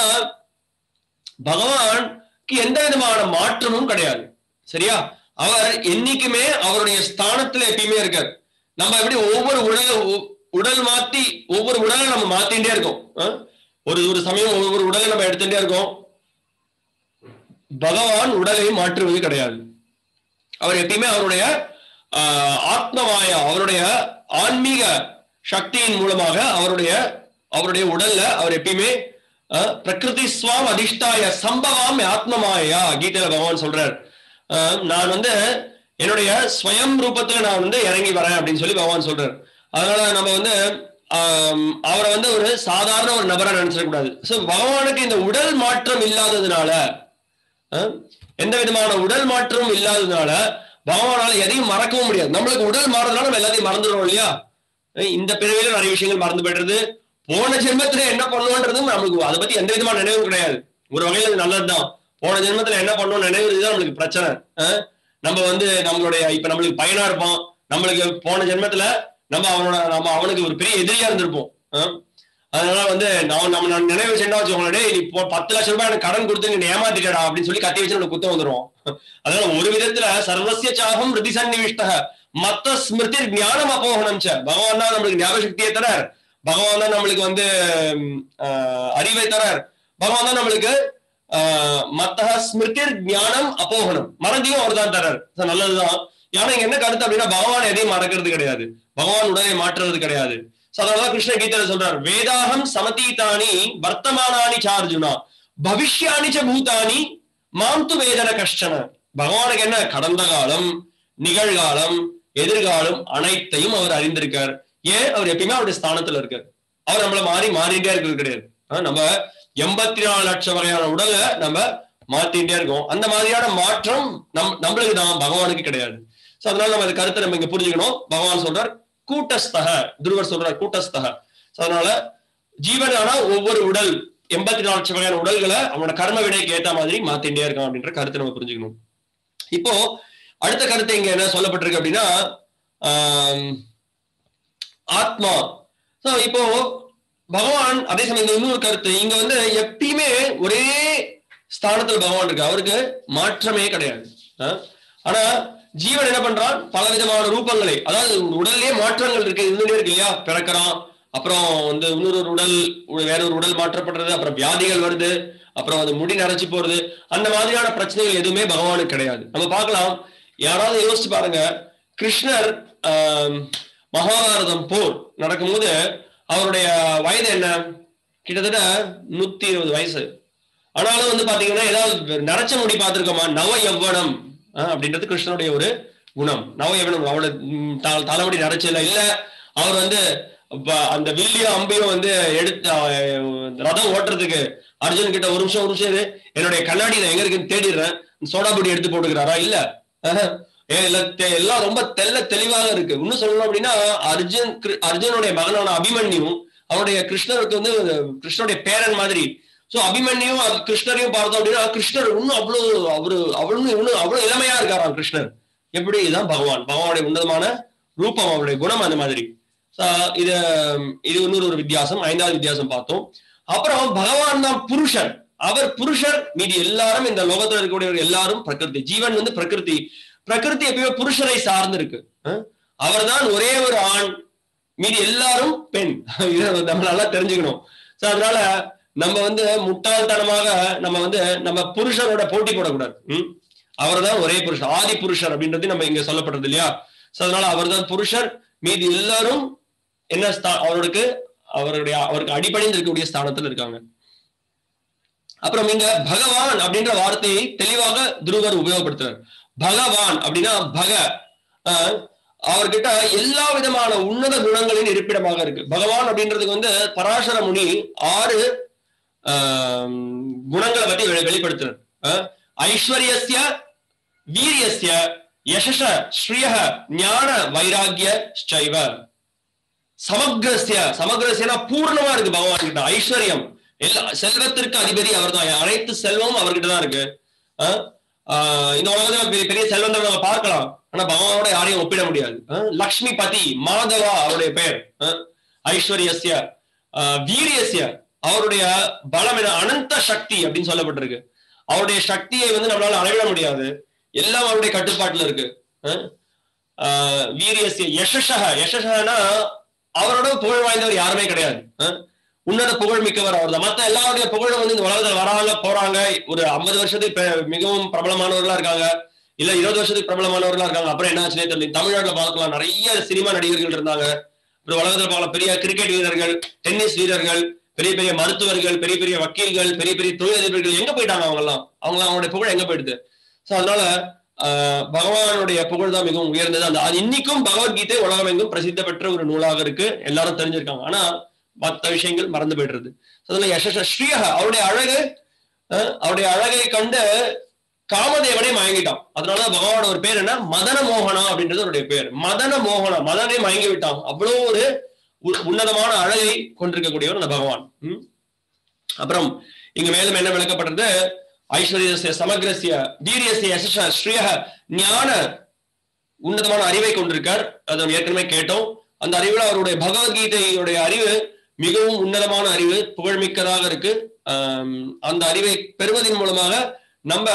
பகவானுக்கு எந்த விதமான மாற்றமும் கிடையாது சரியா அவர் என்னைக்குமே அவருடைய ஸ்தானத்துல எப்பயுமே இருக்கார் நம்ம எப்படி ஒவ்வொரு உடல் உடல் மாத்தி ஒவ்வொரு உடலை நம்ம மாத்திட்டே இருக்கோம் அஹ்? ஒரு ஒரு சமயம் ஒவ்வொரு உடலை நம்ம எடுத்துட்டே இருக்கோம் பகவான் உடலை மாற்றுவது கிடையாது அவர் எப்பயுமே அவருடைய ஆஹ், ஆத்மவாயா அவருடைய ஆன்மீக சக்தியின் மூலமாக அவருடைய அவருடைய உடல்ல அவர் எப்பயுமே ஆஹ், பிரகிருதி ஸ்வாம் அதிஷ்டாய சம்பவாம் ஆத்மமாயா கீதையில பகவான் சொல்றார் ஆஹ், நான் வந்து என்னுடைய ஸ்வயம் ரூபத்துல நான் வந்து இறங்கி வரேன் அப்படின்னு சொல்லி பகவான் சொல்றார் அதனால நம்ம வந்து ஆம், அவரை வந்து ஒரு சாதாரண ஒரு நபரா நினைச்சிடக்கூடாது சோ பகவானுக்கு இந்த உடல் மாற்றம் இல்லாததுனால அஹ், எந்த விதமான உடல் மாற்றமும் இல்லாததுனால பகவானால எதையும் மறக்கவும் முடியாது நம்மளுக்கு உடல் மாறதுனால நம்ம எல்லாத்தையும் மறந்துடுறோம் இல்லையா அஹ் இந்த பிறவியில நிறைய விஷயங்கள் மறந்து போயிடுறது போன ஜென்மத்துல என்ன பண்ணுவோன்றதும் நம்மளுக்கு அதை பத்தி எந்த விதமான நினைவும் கிடையாது ஒரு வகையில அது நல்லதுதான் போன ஜென்மத்துல என்ன பண்ணணும் நினைவு தான் நம்மளுக்கு பிரச்சனை அஹ் நம்ம வந்து நம்மளுடைய இப்ப நம்மளுக்கு பையனா இருப்பான் நம்மளுக்கு போன ஜென்மத்துல நம்ம அவனோட நம்ம அவனுக்கு ஒரு பெரிய எதிரியா இருந்திருப்போம் அஹ் அதனால வந்து நான் நம்ம நான் நினைவு வச்சுட்டா வச்சுக்கோங்களேன் டேய், நீ இப்போ பத்து லட்சம் ரூபாய் எனக்கு கடன் கொடுத்து நீ ஏமாத்திட்டடா அப்படின்னு சொல்லி கத்தி வச்சு நம்மளுக்கு குத்தம் வந்துரும் அதனால ஒரு விதத்துல சர்வசிய சாகம் ரிதி சன்னிவிஷ்ட மத்த ஸ்மிருதி ஞானம் அப்போகணம் ச பகவான் தான் நம்மளுக்கு ஞாபக சக்தியை தரார் பகவான் தான் நம்மளுக்கு வந்து ம், ஆஹ், அறிவை தரார் பகவான் தான் நம்மளுக்கு ஆஹ், மத்த ஸ்மிருதி ஞானம் அப்போகணம் மறதியும் அவர் தான் தரார் So, நல்லதுதான் ஏன்னா இங்க என்ன கருத்து அப்படின்னா பகவான் எதையும் மறக்கிறது கிடையாது பகவான் உடலை மாற்றுறது கிடையாது So, அதனாலதான் கிருஷ்ண கீதையில சொல்றார் வேதாகம் சமதீதானி வர்த்தமானானி சார்ஜுனா பவிஷ்யானி ச பூதானி மாம் து வேதன கஷ்டன பகவானுக்கு என்ன கடந்த காலம் நிகழ்காலம் எதிர்காலம் அனைத்தையும் அவர் அறிந்திருக்கார் ஏன் அவர் எப்பயுமே அவருடைய ஸ்தானத்துல இருக்கார் அவர் நம்மள மாறி மாறிட்டே இருக்கிறது கிடையாது ஆஹ் நம்ம எண்பத்தி நாலு லட்சம் வகையான உடலை நம்ம மாத்திட்டே இருக்கோம் அந்த மாதிரியான மாற்றம் நம் நம்மளுக்கு தான் பகவானுக்கு கிடையாது சோ அதனால நம்ம இந்த கருத்தை நம்ம இங்க புரிஞ்சுக்கணும் பகவான் சொல்றார் கூட்டஸ்தக துருவர் சொல்றார் கூட்டஸ்தக சோ அதனால ஜீவன் ஆனா ஒவ்வொரு உடல் எண்பத்தி நாலு லட்சம் வகையான உடல்களை அவனோட கர்ம வினைக்கு ஏத்த மாதிரி மாத்திட்டே இருக்கான் அப்படின்ற கருத்தை நம்ம புரிஞ்சுக்கணும் இப்போ அடுத்த கருத்து இங்க என்ன சொல்லப்பட்டிருக்கு அப்படின்னா ஆம், ஆத்மா சோ இப்போ பகவான் அதே சமயம் இந்த இன்னொரு கருத்து இங்க வந்து எப்பயுமே ஒரே ஸ்தானத்துல பகவான் இருக்கு அவருக்கு மாற்றமே கிடையாது அஹ்? ஆனா ஜீவன் என்ன பண்றான் பல விதமான ரூபங்களை அதாவது உடல்லே மாற்றங்கள் இருக்கு இருந்துட்டே இருக்கு இல்லையா பிறக்கிறான் அப்புறம் வந்து இன்னொரு ஒரு உடல் உ- வேற ஒரு உடல் மாற்றப்படுறது அப்புறம் வியாதிகள் வருது அப்புறம் அது முடி நரைச்சு போறது அந்த மாதிரியான பிரச்சனைகள் எதுவுமே பகவானுக்கு கிடையாது நம்ம பார்க்கலாம் யாராவது யோசிச்சு பாருங்க கிருஷ்ணர் ஆம், மகாபாரதம் போர் நடக்கும்போது அவருடைய வயது என்ன கிட்டத்தட்ட நூத்தி இருபது வயசு ஆனாலும் வந்து பாத்தீங்கன்னா ஏதாவது நரைச்ச முடி பார்த்திருக்கோமா நவ யவ்வனம் ஆஹ் அப்படின்றது கிருஷ்ணனுடைய ஒரு குணம் நவ யவ்வனம் அவளோட ம், த- தலைமுடி நரைச்சல இல்ல அவர் வந்து ப- அந்த வில்லியும் அம்பையும் வந்து எடுத்து அஹ், ரதம் ஓட்டுறதுக்கு அர்ஜுன் கிட்ட ஒரு நிமிஷம் ஒரு நிமிஷம் இரு. என்னுடைய கண்ணாடி நான் எங்க இருக்குன்னு தேடிடுறேன் சோடா பொடி எடுத்து போட்டுக்கிறாரா இல்ல ஆஹ். ஏ, இல்ல, தெ- எல்லாம் ரொம்ப தெள்ள தெளிவாக இருக்கு இன்னும் சொல்லணும் அப்படின்னா அர்ஜுன் கிரு- அர்ஜுனுடைய மகனான அபிமன்யும் அவருடைய கிருஷ்ணருக்கு வந்து கிருஷ்ணருடைய பேரன் மாதிரி சோ அபிமன்யும் அது கிருஷ்ணரையும் பார்த்தோம் அப்படின்னா கிருஷ்ணர் இன்னும் அவ்வளவு அவரு அவரு இன்னும் அவ்வளவு இளமையா இருக்காராம் கிருஷ்ணர் எப்படி இதுதான் பகவான் பகவானுடைய உன்னதமான ரூபம் அவருடைய குணம் அந்த மாதிரி So, இது இது இன்னொரு ஒரு வித்தியாசம் ஐந்தாவது வித்தியாசம் பார்த்தோம் அப்புறம் பகவான் தான் புருஷன் அவர் புருஷர் மீதி எல்லாரும் இந்த லோகத்துல இருக்கக்கூடிய எல்லாரும் பிரகிருதி ஜீவன் வந்து பிரகிருதி பிரகிருதி எப்பயுமே புருஷரை சார்ந்து இருக்கு அவர் தான் ஒரே ஒரு ஆண் மீதி எல்லாரும் பெண் இதை நம்ம நல்லா தெரிஞ்சுக்கணும் சோ அதனால நம்ம வந்து முட்டாள்தனமாக நம்ம வந்து நம்ம புருஷரோட போட்டி போடக்கூடாது அவர் தான் ஒரே புருஷர் ஆதி புருஷர் அப்படின்றது நம்ம இங்க சொல்லப்படுறது இல்லையா சோ அதனால அவர் தான் புருஷர் மீதி எல்லாரும் என்ன ஸ்தா- அவருக்கு அவருடைய அவருக்கு அடிப்படையில் இருக்கக்கூடிய ஸ்தானத்துல இருக்காங்க அப்புறம் இங்க பகவான் அப்படின்ற வார்த்தையை தெளிவாக துருவர் உபயோகப்படுத்துறார் பகவான் அப்படின்னா பக ஆஹ், அவர்கிட்ட எல்லா விதமான உன்னத குணங்களின் இருப்பிடமாக இருக்கு பகவான் அப்படின்றதுக்கு வந்து பராசர முனி ஆறு ஆஹ், குணங்களை பத்தி வெளி- வெளிப்படுத்துறார் ஆஹ், ஐஸ்வர்யஸ்ய வீரியஸ்ய யசஷ ஸ்ரீய ஞான வைராகிய ஸ்டைவ சமக்ரஸ்ய சமக்ரஸ்யனா பூர்ணமா இருக்கு பகவான் கிட்ட ஐஸ்வர்யம் எல்லா செல்வத்திற்கு அதிபதி அவர்தான் அனைத்து செல்வமும் அவர்கிட்ட தான் இருக்கு ஆஹ் ஆஹ் இந்த உலகத்துல பெரிய பெரிய செல்வம் நம்ம பார்க்கலாம் ஆனா பகவானோட யாரையும் ஒப்பிட முடியாது ஆஹ் லக்ஷ்மி பதி மாதவா அவருடைய பெயர் ஆஹ் ஐஸ்வர்யஸ்ய ஆஹ் வீரியஸ்ய அவருடைய பலம் என அனந்த சக்தி அப்படின்னு சொல்லப்பட்டிருக்கு அவருடைய சக்தியை வந்து நம்மளால அளவிட முடியாது எல்லாம் அவருடைய கட்டுப்பாட்டுல இருக்கு ஆஹ் ஆஹ் வீரியஸ்ய யசஷக யசஷகனா அவரோட புகழ் வாய்ந்தவர் யாருமே கிடையாது அஹ் உன்னத புகழ் மிக்கவர் அவர் தான் மத்த எல்லாருடைய புகழும் வந்து இந்த உலகத்துல வராங்க போறாங்க ஒரு ஐம்பது வருஷத்துக்கு பெ- மிகவும் பிரபலமானவர்களா இருக்காங்க இல்ல இருபது வருஷத்துக்கு பிரபலமானவர்களா இருக்காங்க அப்புறம் என்ன ஆச்சுனே தெரியல தமிழ்நாட்டுல பார்க்கலாம் நிறைய சினிமா நடிகர்கள் இருந்தாங்க அப்புறம் உலகத்துல பார்க்கலாம் பெரிய கிரிக்கெட் வீரர்கள் டென்னிஸ் வீரர்கள் பெரிய பெரிய மருத்துவர்கள் பெரிய பெரிய வக்கீல்கள் பெரிய பெரிய தொழிலதிபர்கள் எங்க போயிட்டாங்க அவங்க எல்லாம் அவங்க அவங்களுடைய புகழ் எங்க போயிடுது சோ அதனால ஆஹ், பகவானுடைய புகழ் தான் மிகவும் உயர்ந்தது அந்த அது இன்னைக்கும் பகவத்கீதை உலகமெங்கும் பிரசித்த பெற்ற ஒரு நூலாக இருக்கு எல்லாரும் தெரிஞ்சிருக்காங்க ஆனா மற்ற விஷயங்கள் மறந்து போயிடுறது அதனால யசஸ் ஸ்ரீஹ அவருடைய அழகு அஹ், அவருடைய அழகை கண்டு காமதேவனே மயங்கிட்டான் அதனால பகவானோட ஒரு பேர் என்ன மதன மோகனா அப்படின்றது அவருடைய பேர் மதன மோகனா மதனே மயங்கி விட்டான் அவ்வளவு ஒரு உ- உன்னதமான அழகை கொண்டிருக்கக்கூடியவர் அந்த பகவான் ம்? அப்புறம் இங்க மேலும் என்ன விளக்கப்படுறது ஐஸ்வர்யசிய சமகிரசிய வீரியசிய யசஸ ஸ்ரீய ஞான உன்னதமான அறிவை கொண்டிருக்கார் அதை நம்ம ஏற்கனவே கேட்டோம் அந்த அறிவுல அவருடைய பகவத்கீதையுடைய அறிவு மிகவும் உன்னதமான அறிவு புகழ்மிக்கதாக இருக்கு ஆம், அந்த அறிவை பெறுவதன் மூலமாக நம்ம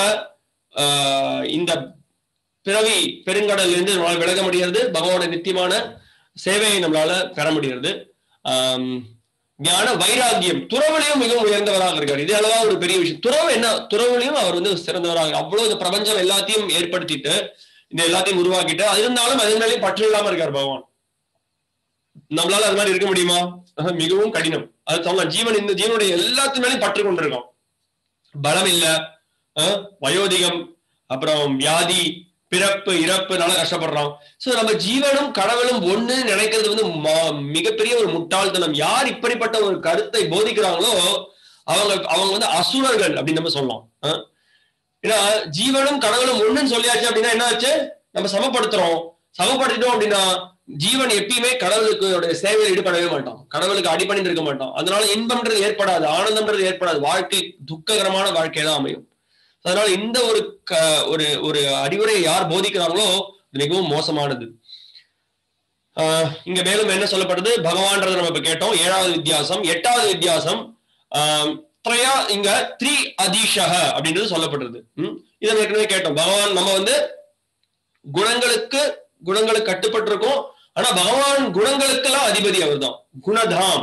ஆஹ், இந்த பிறவி பெருங்கடல் இருந்து நம்மளால விலக முடிகிறது பகவானுடைய நித்தியமான சேவையை நம்மளால பெற முடிகிறது ஆம், ஞான வைராகியம் துறவுலையும் மிகவும் உயர்ந்தவராக இருக்கார் இது அளவா ஒரு பெரிய விஷயம் துறவு என்ன துறவுலையும் அவர் வந்து சிறந்தவராக அவ்வளவு இந்த பிரபஞ்சம் எல்லாத்தையும் ஏற்படுத்திட்டு இந்த எல்லாத்தையும் உருவாக்கிட்டு அது இருந்தாலும் அதன் மேலேயும் பற்று இல்லாம இருக்கார் பகவான் நம்மளால அது மாதிரி இருக்க முடியுமா அஹ், மிகவும் கடினம் அது சொல்லலாம் ஜீவன் இந்த ஜீவனுடைய எல்லாத்து மேலேயும் பற்று கொண்டிருக்கோம் பலம் இல்ல அஹ், வயோதிகம் அப்புறம் வியாதி பிறப்பு இறப்புனால கஷ்டப்படுறோம் சோ நம்ம ஜீவனும் கடவுளும் ஒண்ணு நினைக்கிறது வந்து ம- மிகப்பெரிய ஒரு முட்டாள்தனம் யார் இப்படிப்பட்ட ஒரு கருத்தை போதிக்கிறாங்களோ அவங்க அவங்க வந்து அசுரர்கள் அப்படின்னு நம்ம சொல்லலாம் அஹ். ஏன்னா ஜீவனும் கடவுளும் ஒண்ணுன்னு சொல்லியாச்சு அப்படின்னா என்ன ஆச்சு நம்ம சமப்படுத்துறோம் சமப்படுத்திட்டோம் அப்படின்னா ஜீவன் எப்பயுமே கடவுளுக்கு உடைய சேவையில் ஈடுபடவே மாட்டான் கடவுளுக்கு அடிபணிந்து இருக்க மாட்டான் அதனால இன்பம்ன்றது ஏற்படாது ஆனந்தம்ன்றது ஏற்படாது வாழ்க்கை துக்ககரமான வாழ்க்கை தான் அமையும் அதனால இந்த ஒரு க- ஒரு ஒரு அறிவுரையை யார் போதிக்கிறாங்களோ அது மிகவும் மோசமானது ஆஹ் இங்க மேலும் என்ன சொல்லப்படுது பகவான்றதை நம்ம இப்ப கேட்டோம் ஏழாவது வித்தியாசம் எட்டாவது வித்தியாசம் ஆஹ் த்ரயா இங்க த்ரீ அதீஷக அப்படின்றது சொல்லப்படுறது ம்? இதை நம்ம ஏற்கனவே கேட்டோம் பகவான் நம்ம வந்து குணங்களுக்கு குணங்களுக்கு கட்டுப்பட்டிருக்கோம் ஆனா பகவான் குணங்களுக்கெல்லாம் அதிபதி அவர்தான் குணதாம்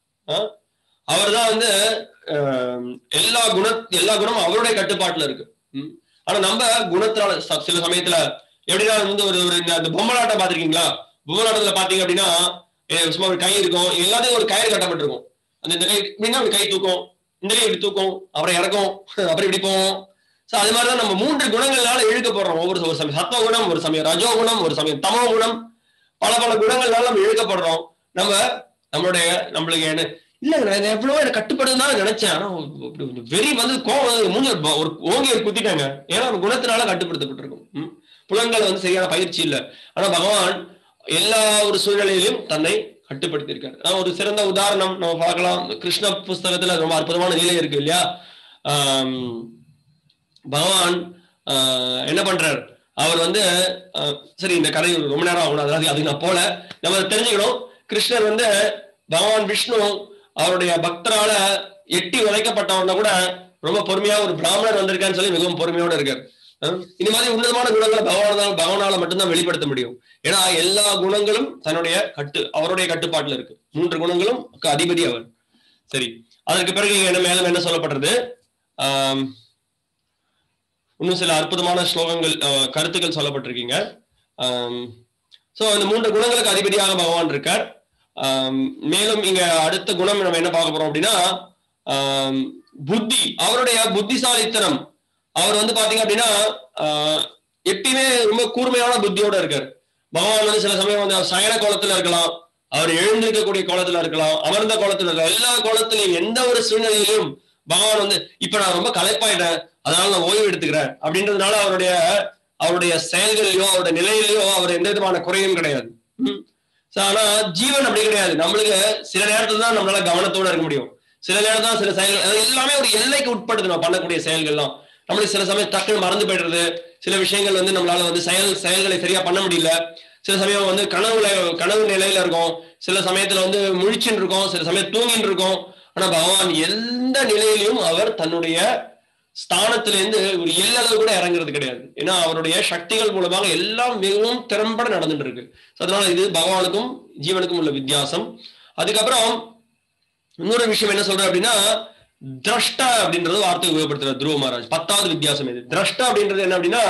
அவர் தான் வந்து ஆஹ், எல்லா குண எல்லா குணமும் அவருடைய கட்டுப்பாட்டுல இருக்கு ம்? ஆனா நம்ம குணத்தினால ச- சில சமயத்துல எப்படின்னா வந்து ஒரு ஒரு இந்த- இந்த பொம்மலாட்டம் பாத்திருக்கீங்களா பொம்மலாட்டத்துல பாத்தீங்க அப்படின்னா eh, சும்மா ஒரு கை இருக்கும் எல்லாத்தையும் ஒரு கயிறு கட்டப்பட்டிருக்கும் அந்த இந்த கை இப்படின்னா ஒரு கை தூக்கும் இந்த கை இப்படி தூக்கும் அப்புறம் இறக்கும் அப்புறம் இப்படி போவோம் சோ அது மாதிரிதான் நம்ம மூன்று குணங்களால இழுக்கப்படுறோம் ஒவ்வொரு ஒரு சமயம் சத்வ குணம் ஒரு சமயம் ரஜோ குணம் ஒரு சமயம் தமோ குணம் பல பல குணங்களால நம்ம இழுக்கப்படுறோம் நம்ம நம்மளுடைய நம்மளுக்கு என்ன இல்ல நான் இதை எவ்வளவோ எனக்கு கட்டுப்படுதுன்னு தான் நினைச்சேன் ஆனா அப்படி ஒரு வெறி வந்து கோவம் வந்து மூஞ்சி ஒரு ப- ஒரு ஓங்கி ஒரு குத்திட்டாங்க ஏன்னா ஒரு குணத்தினால கட்டுப்படுத்தப்பட்டிருக்கும் ம். புலன்கள் வந்து சரியான பயிற்சி இல்ல ஆனா பகவான் எல்லா ஒரு சூழ்நிலையிலும் தன்னை கட்டுப்படுத்தியிருக்காரு அதான் ஒரு சிறந்த உதாரணம் நம்ம பார்க்கலாம் கிருஷ்ண புஸ்தகத்துல ரொம்ப அற்புதமான நிலை இருக்கு இல்லையா ஆம், பகவான் ஆஹ், என்ன பண்றார் அவர் வந்து ஆஹ், சரி இந்த கதை ரொம்ப நேரம் ஆகணும் அதாவது அதுக்கு நான் போல நம்ம அதை தெரிஞ்சுக்கணும் கிருஷ்ணர் வந்து பகவான் விஷ்ணு அவருடைய பக்தரால எட்டி உதைக்கப்பட்டவன கூட ரொம்ப பொறுமையா ஒரு பிராமணர் வந்திருக்கான்னு சொல்லி மிகவும் பொறுமையோட இருக்கார் அஹ் இந்த மாதிரி உன்னதமான குணங்களை பகவானால் பகவானால மட்டும்தான் வெளிப்படுத்த முடியும் ஏன்னா எல்லா குணங்களும் தன்னுடைய கட்டு அவருடைய கட்டுப்பாட்டுல இருக்கு மூன்று குணங்களும் க- அதிபதி அவர் சரி அதற்கு பிறகு இங்க என்ன மேலும் என்ன சொல்லப்படுறது ஆம், இன்னும் சில அற்புதமான ஸ்லோகங்கள் அஹ், கருத்துக்கள் சொல்லப்பட்டிருக்கீங்க சோ இந்த மூன்று குணங்களுக்கு அதிபதியாக பகவான் இருக்கார் ஆம், மேலும் இங்க அடுத்த குணம் நம்ம என்ன பார்க்க போறோம் அப்படின்னா ஆம், புத்தி அவருடைய புத்திசாலித்தனம் அவர் வந்து பாத்தீங்க அப்படின்னா ஆஹ், எப்பயுமே ரொம்ப கூர்மையான புத்தியோட இருக்காரு பகவான் வந்து சில சமயம் வந்து அவர் சயன கோலத்துல இருக்கலாம் அவர் எழுந்திருக்கக்கூடிய கோலத்துல இருக்கலாம் அமர்ந்த கோலத்துல இருக்கலாம் எல்லா கோலத்திலையும் எந்த ஒரு சூழ்நிலையிலும் பகவான் வந்து இப்ப நான் ரொம்ப களைப்பாயிட்டேன் அதனால நான் ஓய்வு எடுத்துக்கிறேன் அப்படின்றதுனால அவருடைய அவருடைய செயல்களிலோ அவருடைய நிலையிலயோ அவர் எந்த விதமான குறையும் கிடையாது ம். So, ஆனா ஜீவன் அப்படி கிடையாது நம்மளுக்கு சில நேரத்துல தான் நம்மளால கவனத்தோட இருக்க முடியும் சில நேரம் தான் சில செயல்கள் அது எல்லாமே ஒரு எல்லைக்கு உட்படுது நம்ம பண்ணக்கூடிய செயல்கள்லாம் நம்மளுக்கு சில சமயம் டக்குன்னு மறந்து போயிடுறது சில விஷயங்கள் வந்து நம்மளால வந்து செயல் செயல்களை சரியா பண்ண முடியல சில சமயம் வந்து கனவுல கனவு நிலையில இருக்கும் சில சமயத்துல வந்து முழிச்சுன்னு இருக்கும் சில சமயம் தூங்கின்னு இருக்கும் ஆனா பகவான் எந்த நிலையிலும் அவர் தன்னுடைய ஸ்தானத்திலிருந்து ஒரு எல்லளவு கூட இறங்குறது கிடையாது ஏன்னா அவருடைய சக்திகள் மூலமாக எல்லாம் மிகவும் திறம்பட நடந்துட்டு இருக்கு So, அதனால இது பகவானுக்கும் ஜீவனுக்கும் உள்ள வித்தியாசம் அதுக்கப்புறம் இன்னொரு விஷயம் என்ன சொல்ற அப்படின்னா திரஷ்டா அப்படின்றது வார்த்தை உபயோகப்படுத்துறார் துருவ மகாராஜ் பத்தாவது வித்தியாசம் இது திரஷ்டா அப்படின்றது என்ன அப்படின்னா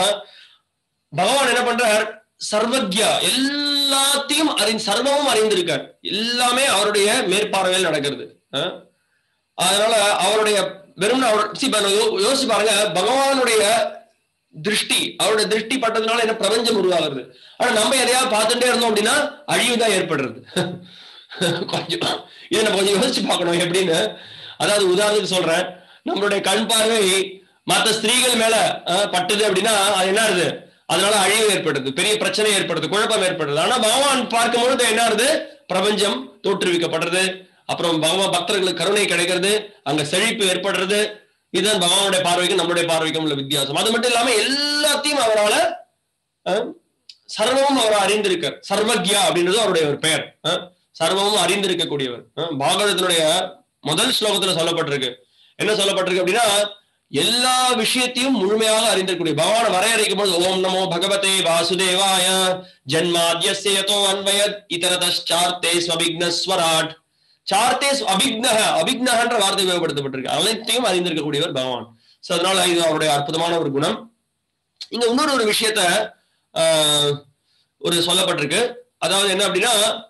பகவான் என்ன பண்றார் சர்வக்யா எல்லாத்தையும் அறிந்து சர்வமும் அறிந்திருக்கார் எல்லாமே அவருடைய மேற்பார்வையில் நடக்கிறது அஹ்? அதனால அவருடைய வெறும் அவர் see, இப்ப யோ- யோசிச்சு பாருங்க பகவானுடைய திருஷ்டி அவருடைய திருஷ்டி பட்டதுனால என்ன பிரபஞ்சம் உருவாகிறது ஆனா நம்ம எதையாவது பார்த்துட்டே இருந்தோம் அப்படின்னா அழிவு தான் ஏற்படுறது கொஞ்சம் இதை நம்ம கொஞ்சம் யோசிச்சு பார்க்கணும் எப்படின்னு அதாவது உதாரணத்துக்கு சொல்றேன் நம்மளுடைய கண் பார்வை மற்ற ஸ்திரீகள் மேல அஹ், பட்டுது அப்படின்னா அது என்ன ஆகுது அதனால அழிவு ஏற்படுது பெரிய பிரச்சனை ஏற்படுது குழப்பம் ஏற்படுது ஆனா பகவான் பார்க்கும் பொழுது என்ன ஆகுது பிரபஞ்சம் தோற்றுவிக்கப்படுறது அப்புறம் பகவான் பக்தர்களுக்கு கருணை கிடைக்கிறது அங்க செழிப்பு ஏற்படுறது இதுதான் பகவானுடைய பார்வைக்கும் நம்மளுடைய பார்வைக்கும் உள்ள வித்தியாசம் அது மட்டும் இல்லாம எல்லாத்தையும் அவரால அஹ், சர்வமும் அவர் அறிந்திருக்கார் சர்வக்யா அப்படின்றது அவருடைய ஒரு பெயர் அஹ், சர்வமும் அறிந்திருக்கக்கூடியவர் அஹ், பாகவதத்தினுடைய முதல் ஸ்லோகத்துல சொல்லப்பட்டிருக்கு என்ன சொல்லப்பட்டிருக்கு அப்படின்னா எல்லா விஷயத்தையும் முழுமையாக அறிந்திருக்கக்கூடிய பகவான் வரையறைக்கும் போது ஓம் நமோ பகவதே வாசுதேவாய ஜன்மாத்யஸ்ய யதோ அன்வயத் இதரதார்த்தே ஸ்வபிக்னஸ்வராட் சார்த்தே அபிக்னஹ அபிக்னஹன்ற வார்த்தை உபயோகப்படுத்தப்பட்டிருக்கு அனைத்தையும் அறிந்திருக்கக்கூடியவர் பகவான் சோ அதனால இது அவருடைய அற்புதமான ஒரு குணம் இங்க இன்னொரு ஒரு விஷயத்த ஆஹ், ஒரு சொல்லப்பட்டிருக்கு அதாவது என்ன அப்படின்னா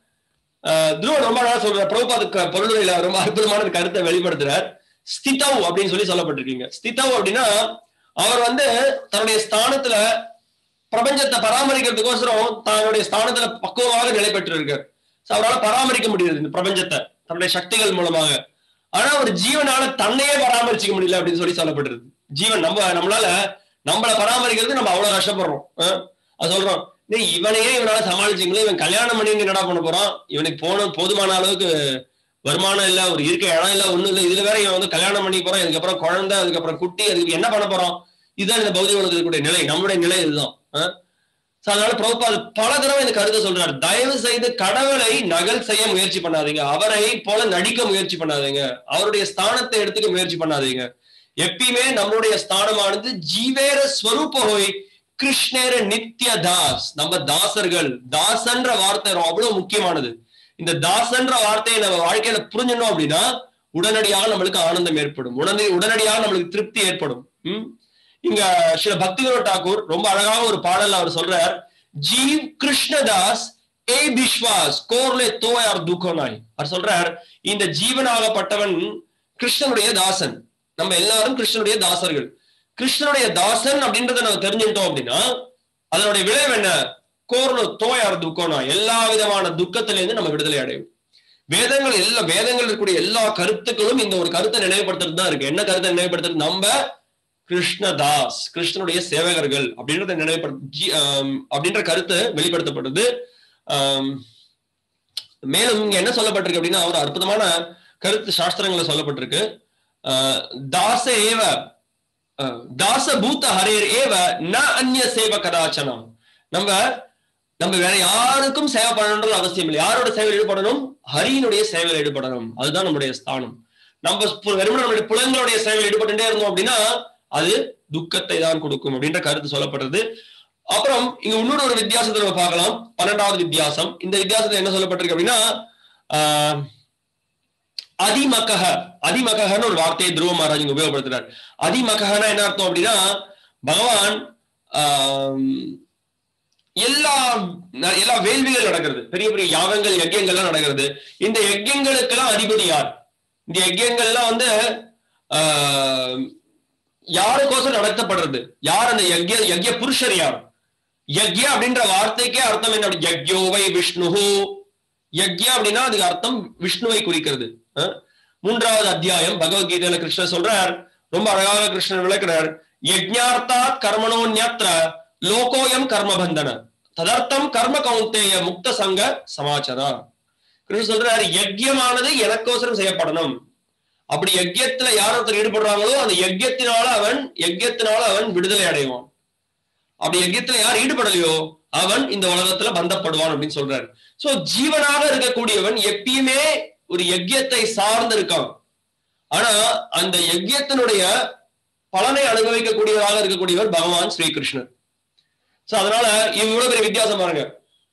ஆஹ், துருவன் ரொம்ப நாளா சொல்ற பிரபுபாதுக்கு பொருளுரையில ரொம்ப அற்புதமான ஒரு கருத்தை வெளிப்படுத்துறார் ஸ்திதவ் அப்படின்னு சொல்லி சொல்லப்பட்டிருக்கீங்க ஸ்திதவ் அப்படின்னா அவர் வந்து தன்னுடைய ஸ்தானத்துல பிரபஞ்சத்தை பராமரிக்கிறதுக்கோசரம் தன்னுடைய ஸ்தானத்துல பக்குவமாக நிலை பெற்று இருக்கார் So அவரால் பராமரிக்க முடியுது இந்த பிரபஞ்சத்தை தன்னுடைய சக்திகள் மூலமாக ஆனா ஒரு ஜீவனால தன்னையே பராமரிச்சுக்க முடியல அப்படின்னு சொல்லி சொல்லப்பட்டிருக்கு ஜீவன் நம்ம நம்மளால நம்மள பராமரிக்கிறது நம்ம அவ்வளவு கஷ்டப்படுறோம் அஹ் அது சொல்றோம் டேய், இவனையே இவனால சமாளிச்சிங்களே இவன் கல்யாணம் பண்ணி என்னடா பண்ண போறான் இவனுக்கு போன போதுமான அளவுக்கு வருமானம் இல்ல ஒரு இருக்க இடம் இல்ல ஒண்ணும் இல்ல இதுல வேற இவன் வந்து கல்யாணம் பண்ணி போறான் அதுக்கப்புறம் குழந்தை அதுக்கப்புறம் குட்டி அதுக்கு என்ன பண்ண போறான் இதுதான் இந்த பௌதிக உலகத்தில் இருக்கக்கூடிய நிலை நம்மளுடைய நிலை இதுதான் அஹ் So அதனால பிரபுபாத் பல தடவை இந்த கருத்தை சொல்றாரு தயவு செய்து கடவுளை நகல் செய்ய முயற்சி பண்ணாதீங்க அவரை போல நடிக்க முயற்சி பண்ணாதீங்க அவருடைய ஸ்தானத்தை எடுத்துக்க முயற்சி பண்ணாதீங்க எப்பயுமே நம்மளுடைய ஸ்தானமானது ஜீவேர ஸ்வரூப ஹோய் கிருஷ்ணேர நித்ய தாஸ் நம்ம தாசர்கள் தாசன்ற வார்த்தை ரொம்ப அவ்வளவு முக்கியமானது இந்த தாசன்ற வார்த்தையை நம்ம வாழ்க்கையில புரிஞ்சிடணும் அப்படின்னா உடனடியாக நம்மளுக்கு ஆனந்தம் ஏற்படும் உடனே உடனடியாக நம்மளுக்கு திருப்தி ஏற்படும் ம்? இங்க ஸ்ரீ பக்திவினோத் டாக்கூர் ரொம்ப அழகாக ஒரு பாடல் அவர் சொல்றார் ஜீவ் கிருஷ்ணதாஸ் ஏ பிஸ்வாஸ் கோர்லே தோயார் துக்கோனாய் அவர் சொல்றார் இந்த ஜீவனாகப்பட்டவன் கிருஷ்ணனுடைய தாசன் நம்ம எல்லாரும் கிருஷ்ணனுடைய தாசர்கள் கிருஷ்ணனுடைய தாசன் அப்படின்றத நம்ம தெரிஞ்சுட்டோம் அப்படின்னா அதனுடைய விளைவு என்ன கோர்ல தோயார் துக்கோனா எல்லா விதமான துக்கத்தில இருந்து நம்ம விடுதலை அடையும் வேதங்கள் எல்லா வேதங்கள் இருக்கக்கூடிய எல்லா கருத்துக்களும் இந்த ஒரு கருத்தை நினைவுபடுத்துறது தான் இருக்கு என்ன கருத்தை நினைவுபடுத்துறது நம்ம கிருஷ்ணதாஸ் கிருஷ்ணனுடைய சேவகர்கள் அப்படின்றத நினைவுபடுத்த ஜி- ஆம், அப்படின்ற கருத்து வெளிப்படுத்தப்படுது ஆம், மேலும் இங்க என்ன சொல்லப்பட்டிருக்கு அப்படின்னா ஒரு அற்புதமான கருத்து சாஸ்திரங்கள்ல சொல்லப்பட்டிருக்கு ஆஹ், தாச ஏவ ஆஹ், தாச பூத்த ஹரேர் ஏவ ந அந்நிய சேவ கதாச்சனம் நம்ம நம்ம வேற யாருக்கும் சேவை பண்ணணும்ன்றது அவசியம் இல்லை யாரோட சேவையில் ஈடுபடணும் ஹரியினுடைய சேவையில் ஈடுபடணும் அதுதான் நம்முடைய ஸ்தானம் நம்ம பு- வெறுமனே நம்மளுடைய புலங்களுடைய சேவையில் ஈடுபட்டுட்டே இருந்தோம் அப்படின்னா அது துக்கத்தை தான் கொடுக்கும் அப்படின்ற கருத்து சொல்லப்படுறது அப்புறம் இங்க இன்னொரு ஒரு வித்தியாசத்தை நம்ம பார்க்கலாம் பன்னெண்டாவது வித்தியாசம் இந்த வித்தியாசத்துல என்ன சொல்லப்பட்டிருக்கு அப்படின்னா ஆஹ், அதிமகஹ அதிமகஹன்னு ஒரு வார்த்தையை துருவ மகாராஜ் இங்க உபயோகப்படுத்துறார் அதிமகஹனா என்ன அர்த்தம் அப்படின்னா பகவான் ஆம், எல்லா ந- எல்லா வேள்விகள் நடக்கிறது பெரிய பெரிய யாகங்கள் யஜ்யங்கள்லாம் நடக்கிறது இந்த யஜ்யங்களுக்கெல்லாம் அதிபதி யார் இந்த யஜ்யங்கள்லாம் வந்து ஆஹ், யாருக்கோசம் நடத்தப்படுறது யார் அந்த யஜ்ய யஜ்ய புருஷர் யார் யஜ்ய அப்படின்ற வார்த்தைக்கே அர்த்தம் என்ன அப்படி யஜ்யோவை விஷ்ணுஹு யஜ்யா அப்படின்னா அதுக்கு அர்த்தம் விஷ்ணுவை குறிக்கிறது அஹ்? மூன்றாவது அத்தியாயம் பகவத்கீதையில கிருஷ்ணர் சொல்றார் ரொம்ப அழகாக கிருஷ்ணர் விளக்குறார் யஜ்ஞார்த்தாத் கர்மணோன்யத்ர லோகோயம் கர்மபந்தன ததர்த்தம் கர்ம கௌந்தேய முக்த சங்க சமாச்சாரா கிருஷ்ணர் சொல்றார் யஜ்யமானது எனக்கோசரம் செய்யப்படணும் அப்படி யஜ்யத்துல யார் ஒருத்தர் ஈடுபடுறாங்களோ அந்த யஜ்யத்தினால அவன் யஜ்யத்தினால அவன் விடுதலை அடைவான் அப்படி யஜ்யத்துல யார் ஈடுபடலையோ அவன் இந்த உலகத்துல பந்தப்படுவான் அப்படின்னு சொல்றாரு சோ ஜீவனாக இருக்கக்கூடியவன் எப்பயுமே ஒரு யஜ்யத்தை சார்ந்து இருக்கான் ஆனா அந்த யஜ்யத்தினுடைய பலனை அனுபவிக்கக்கூடியவராக இருக்கக்கூடியவர் பகவான் ஸ்ரீகிருஷ்ணர் சோ அதனால இவ்வளவு பெரிய வித்தியாசம் பாருங்க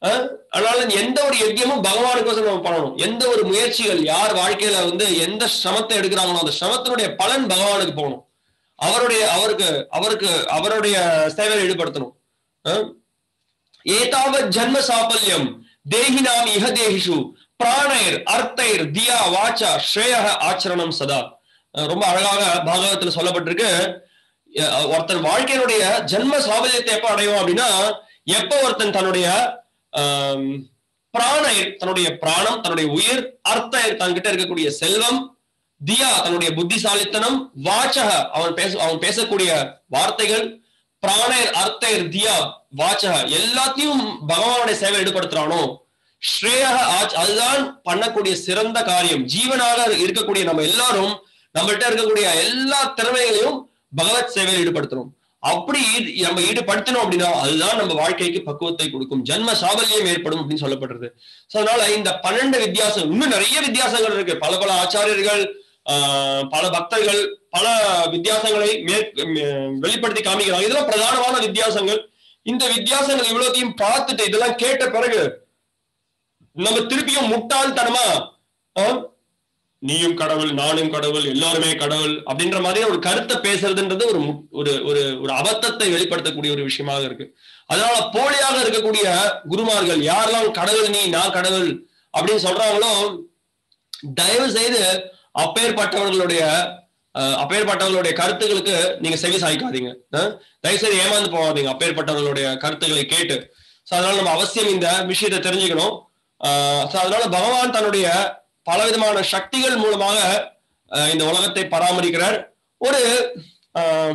அஹ், அதனால எந்த ஒரு யஜ்யமும் பகவானுக்கோசரம் நம்ம பண்ணணும் எந்த ஒரு முயற்சிகள் யார் வாழ்க்கையில வந்து எந்த சிரமத்தை எடுக்கிறாங்களோ அந்த சிரமத்தினுடைய பலன் பகவானுக்கு போகணும் அவருடைய அவருக்கு அவருக்கு அவருடைய சேவையில் ஈடுபடுத்தணும் அஹ், ஏதாவத் ஜன்ம சாபல்யம் தேகினாம் இஹ தேகிஷு பிராணைர் அர்த்தைர் தியா வாச்சா ஸ்ரேய ஆச்சரணம் சதா அஹ் ரொம்ப அழகாக பாகவத்துல சொல்லப்பட்டிருக்கு அஹ் ஒருத்தன் வாழ்க்கையினுடைய ஜன்ம சாபல்யத்தை எப்ப அடையும் அப்படின்னா எப்ப ஒருத்தன் தன்னுடைய ஆம், பிராணைர் தன்னுடைய பிராணம் தன்னுடைய உயிர் அர்த்தைர் தன்கிட்ட இருக்கக்கூடிய செல்வம் தியா தன்னுடைய புத்திசாலித்தனம் வாச்சக அவன் பேச அவன் பேசக்கூடிய வார்த்தைகள் பிராணர் அர்த்தர் தியா வாச்சக எல்லாத்தையும் பகவானுடைய சேவை ஈடுபடுத்துறானோ ஸ்ரேயக ஆச் அதுதான் பண்ணக்கூடிய சிறந்த காரியம் ஜீவனாக இருக்கக்கூடிய நம்ம எல்லாரும் நம்மள்ட்ட இருக்கக்கூடிய எல்லா திறமைகளையும் பகவத் சேவையில் ஈடுபடுத்தணும் அப்படி ஈடு- நம்ம ஈடுபடுத்தணும் அப்படின்னா அதுதான் நம்ம வாழ்க்கைக்கு பக்குவத்தை கொடுக்கும் ஜன்ம சாபல்யம் ஏற்படும் அப்படின்னு சொல்லப்படுறது சோ அதனால இந்த பன்னெண்டு வித்தியாசம் இன்னும் நிறைய வித்தியாசங்கள் இருக்கு பல பல ஆச்சாரியர்கள் ஆஹ், பல பக்தர்கள் பல வித்தியாசங்களை மேற்- மே- வெளிப்படுத்தி காமிக்கிறாங்க இதெல்லாம் பிரதானமான வித்தியாசங்கள் இந்த வித்தியாசங்கள் இவ்வளவுத்தையும் பார்த்துட்டு இதெல்லாம் கேட்ட பிறகு நம்ம திருப்பியும் முட்டாள்தனமா ஆஹ், நீயும் கடவுள் நானும் கடவுள் எல்லாருமே கடவுள் அப்படின்ற மாதிரி ஒரு கருத்தை பேசுறதுன்றது ஒரு மு- ஒரு ஒரு ஒரு அபத்தத்தை வெளிப்படுத்தக்கூடிய ஒரு விஷயமாக இருக்கு அதனால போலியாக இருக்கக்கூடிய குருமார்கள் யாரெல்லாம் கடவுள் நீ நான் கடவுள் அப்படின்னு சொல்றாங்களோ தயவு செய்து அப்பேற்பட்டவர்களுடைய அஹ், அப்பேற்பட்டவர்களுடைய கருத்துக்களுக்கு நீங்க செவி சாய்க்காதீங்க அஹ்? தயவு செய்து ஏமாந்து போகாதீங்க அப்பேற்பட்டவர்களுடைய கருத்துக்களை கேட்டு சோ அதனால நம்ம அவசியம் இந்த விஷயத்தை தெரிஞ்சுக்கணும் ஆஹ் so அதனால பகவான் தன்னுடைய பலவிதமான சக்திகள் மூலமாக ஆஹ் இந்த உலகத்தை பராமரிக்கிறார் ஒரு ஆஹ்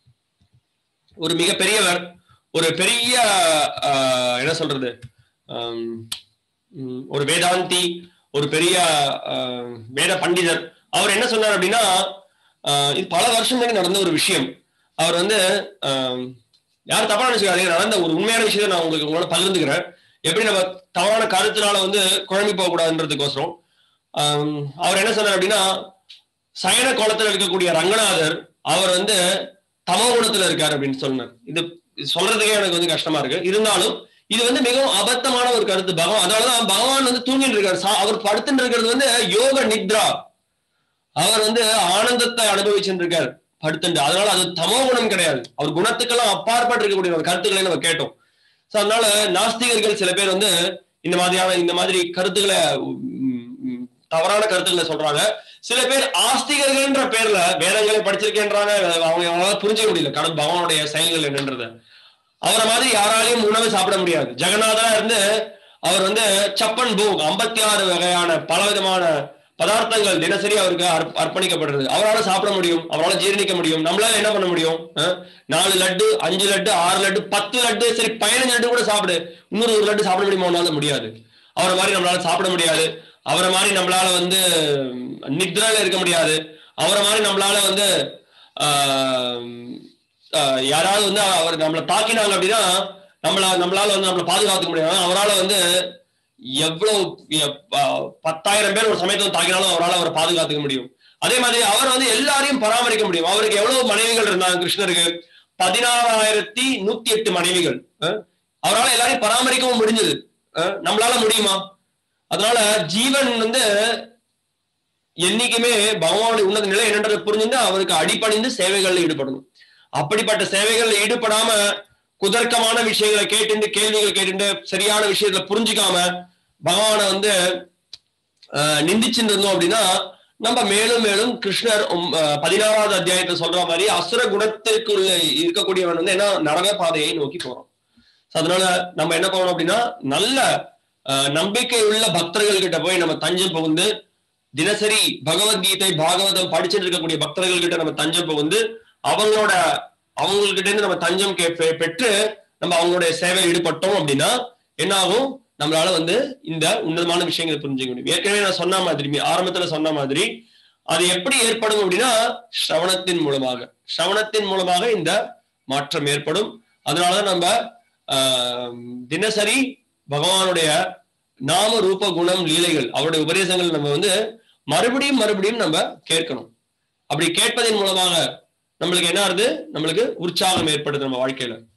ஒரு மிக பெரியவர் ஒரு பெரிய ஆஹ் என்ன சொல்றது ஆம், ம், ஒரு வேதாந்தி ஒரு பெரிய ஆஹ், வேத பண்டிதர் அவர் என்ன சொன்னார் அப்படின்னா ஆஹ் இது பல வருஷம் முன்னாடி நடந்த ஒரு விஷயம் அவர் வந்து ஆஹ், யார் தப்பா நினைச்சுக்காதீங்க நடந்த ஒரு உண்மையான விஷயத்தை நான் உங்களுக்கு உங்களோட பகிர்ந்துக்கிறேன் எப்படி நம்ம தவறான கருத்தினால வந்து குழம்பி போக கூடாதுன்றதுக்கோசரம் ஆம், அவர் என்ன சொன்னார் அப்படின்னா சயன கோலத்துல இருக்கக்கூடிய ரங்கநாதர் அவர் வந்து தமோ குணத்துல இருக்காரு அப்படின்னு சொன்னார் இது இது சொல்றதுக்கே எனக்கு வந்து கஷ்டமா இருக்கு இருந்தாலும் இது வந்து மிகவும் அபத்தமான ஒரு கருத்து பகவான் அதனாலதான் பகவான் வந்து தூங்கிட்டு இருக்காரு சா- அவர் படுத்துட்டு இருக்கிறது வந்து யோக நித்ரா அவர் வந்து ஆனந்தத்தை அனுபவிச்சுட்டு இருக்காரு படுத்துட்டு அதனால அது தமோ குணம் கிடையாது அவர் குணத்துக்கெல்லாம் அப்பாற்பட்டு இருக்கக்கூடிய ஒரு கருத்துக்களை நம்ம கேட்டோம் சோ அதனால நாஸ்திகர்கள் சில பேர் வந்து இந்த மாதிரியான இந்த மாதிரி கருத்துக்களை உம், உம், தவறான கருத்துக்களை சொல்றாங்க சில பேர் ஆஸ்திகர்கள்ன்ற பேர்ல வேதங்களை படிச்சிருக்கேன்றாங்க அவங்க அவங்களால புரிஞ்சுக்க முடியல கடவுள் பகவானுடைய செயல்கள் என்னன்றத அவரை மாதிரி யாராலையும் உணவு சாப்பிட முடியாது ஜெகநாதரா இருந்து அவர் வந்து சப்பன் பூக் ஐம்பத்தி ஆறு வகையான பலவிதமான பதார்த்தங்கள் தினசரி அவருக்கு அர்ப்ப- அர்ப்பணிக்கப்படுறது அவரால் சாப்பிட முடியும் அவரால் ஜீரணிக்க முடியும் நம்மளால என்ன பண்ண முடியும் அஹ்? நாலு லட்டு அஞ்சு லட்டு ஆறு லட்டு பத்து லட்டு சரி பதினஞ்சு லட்டு கூட சாப்பிடு இன்னொரு ஒரு லட்டு சாப்பிட முடியுமா உன்னால முடியாது அவரை மாதிரி நம்மளால சாப்பிட முடியாது அவரை மாதிரி நம்மளால வந்து நித்ரால இருக்க முடியாது அவரை மாதிரி நம்மளால வந்து ஆஹ், ஆஹ், யாராவது வந்து அவர் நம்மளை தாக்கினாங்க அப்படின்னா நம்மள நம்மளால வந்து நம்மளை பாதுகாத்துக்க முடியாது அவரால் வந்து எவ்வளவு எ- ப- பத்தாயிரம் பேர் ஒரு சமயத்துல தாக்கினாலும் அவரால் அவரை பாதுகாத்துக்க முடியும் அதே மாதிரி அவர் வந்து எல்லாரையும் பராமரிக்க முடியும் அவருக்கு எவ்வளவு மனைவிகள் இருந்தாங்க கிருஷ்ணருக்கு பதினாறாயிரத்தி நூத்தி எட்டு மனைவிகள் அஹ், அவரால் எல்லாரையும் பராமரிக்கவும் முடிஞ்சது அஹ், நம்மளால முடியுமா அதனால ஜீவன் வந்து என்னைக்குமே பகவானுடைய உன்னத நிலை என்னன்றதை புரிஞ்சுட்டு அவருக்கு அடிபணிந்து சேவைகள்ல ஈடுபடணும் அப்படிப்பட்ட சேவைகள்ல ஈடுபடாம குதர்க்கமான விஷயங்களை கேட்டுண்டு கேள்விகள் கேட்டுண்டு சரியான விஷயத்துல புரிஞ்சுக்காம பகவானை வந்து ஆஹ், நிந்திச்சுட்டு இருந்தோம் அப்படின்னா நம்ம மேலும் மேலும் கிருஷ்ணர் உம், ஆஹ், பதினாறாவது அத்தியாயத்தை சொல்ற மாதிரி அசுர குணத்திற்குள்ள இருக்கக்கூடியவன் வந்து என்ன நரக பாதையை நோக்கி போறோம் So அதனால நம்ம என்ன பண்ணணும் அப்படின்னா நல்ல ஆஹ், நம்பிக்கை உள்ள பக்தர்கள் கிட்ட போய் நம்ம தஞ்சம் புகுந்து தினசரி பகவத்கீதை பாகவதம் படிச்சுட்டு இருக்கக்கூடிய பக்தர்கள் கிட்ட நம்ம தஞ்சம் புகுந்து அவங்களோட அவங்ககிட்ட இருந்து நம்ம தஞ்சம் கே பெ- பெற்று நம்ம அவங்களுடைய சேவையில் ஈடுபட்டோம் அப்படின்னா என்ன ஆகும் நம்மளால வந்து இந்த உன்னதமான விஷயங்களை புரிஞ்சுக்க முடியும் ஏற்கனவே நான் சொன்ன மாதிரி ஆரம்பத்துல சொன்ன மாதிரி அது எப்படி ஏற்படும் அப்படின்னா ஸ்ரவணத்தின் மூலமாக ஸ்ரவணத்தின் மூலமாக இந்த மாற்றம் ஏற்படும் அதனாலதான் நம்ம ஆஹ், தினசரி பகவானுடைய நாம ரூப குணம் லீலைகள் அவருடைய உபதேசங்கள் நம்ம வந்து மறுபடியும் மறுபடியும் நம்ம கேட்கணும் அப்படி கேட்பதன் மூலமாக நம்மளுக்கு என்ன ஆகுது நம்மளுக்கு உற்சாகம் ஏற்படுது நம்ம வாழ்க்கையில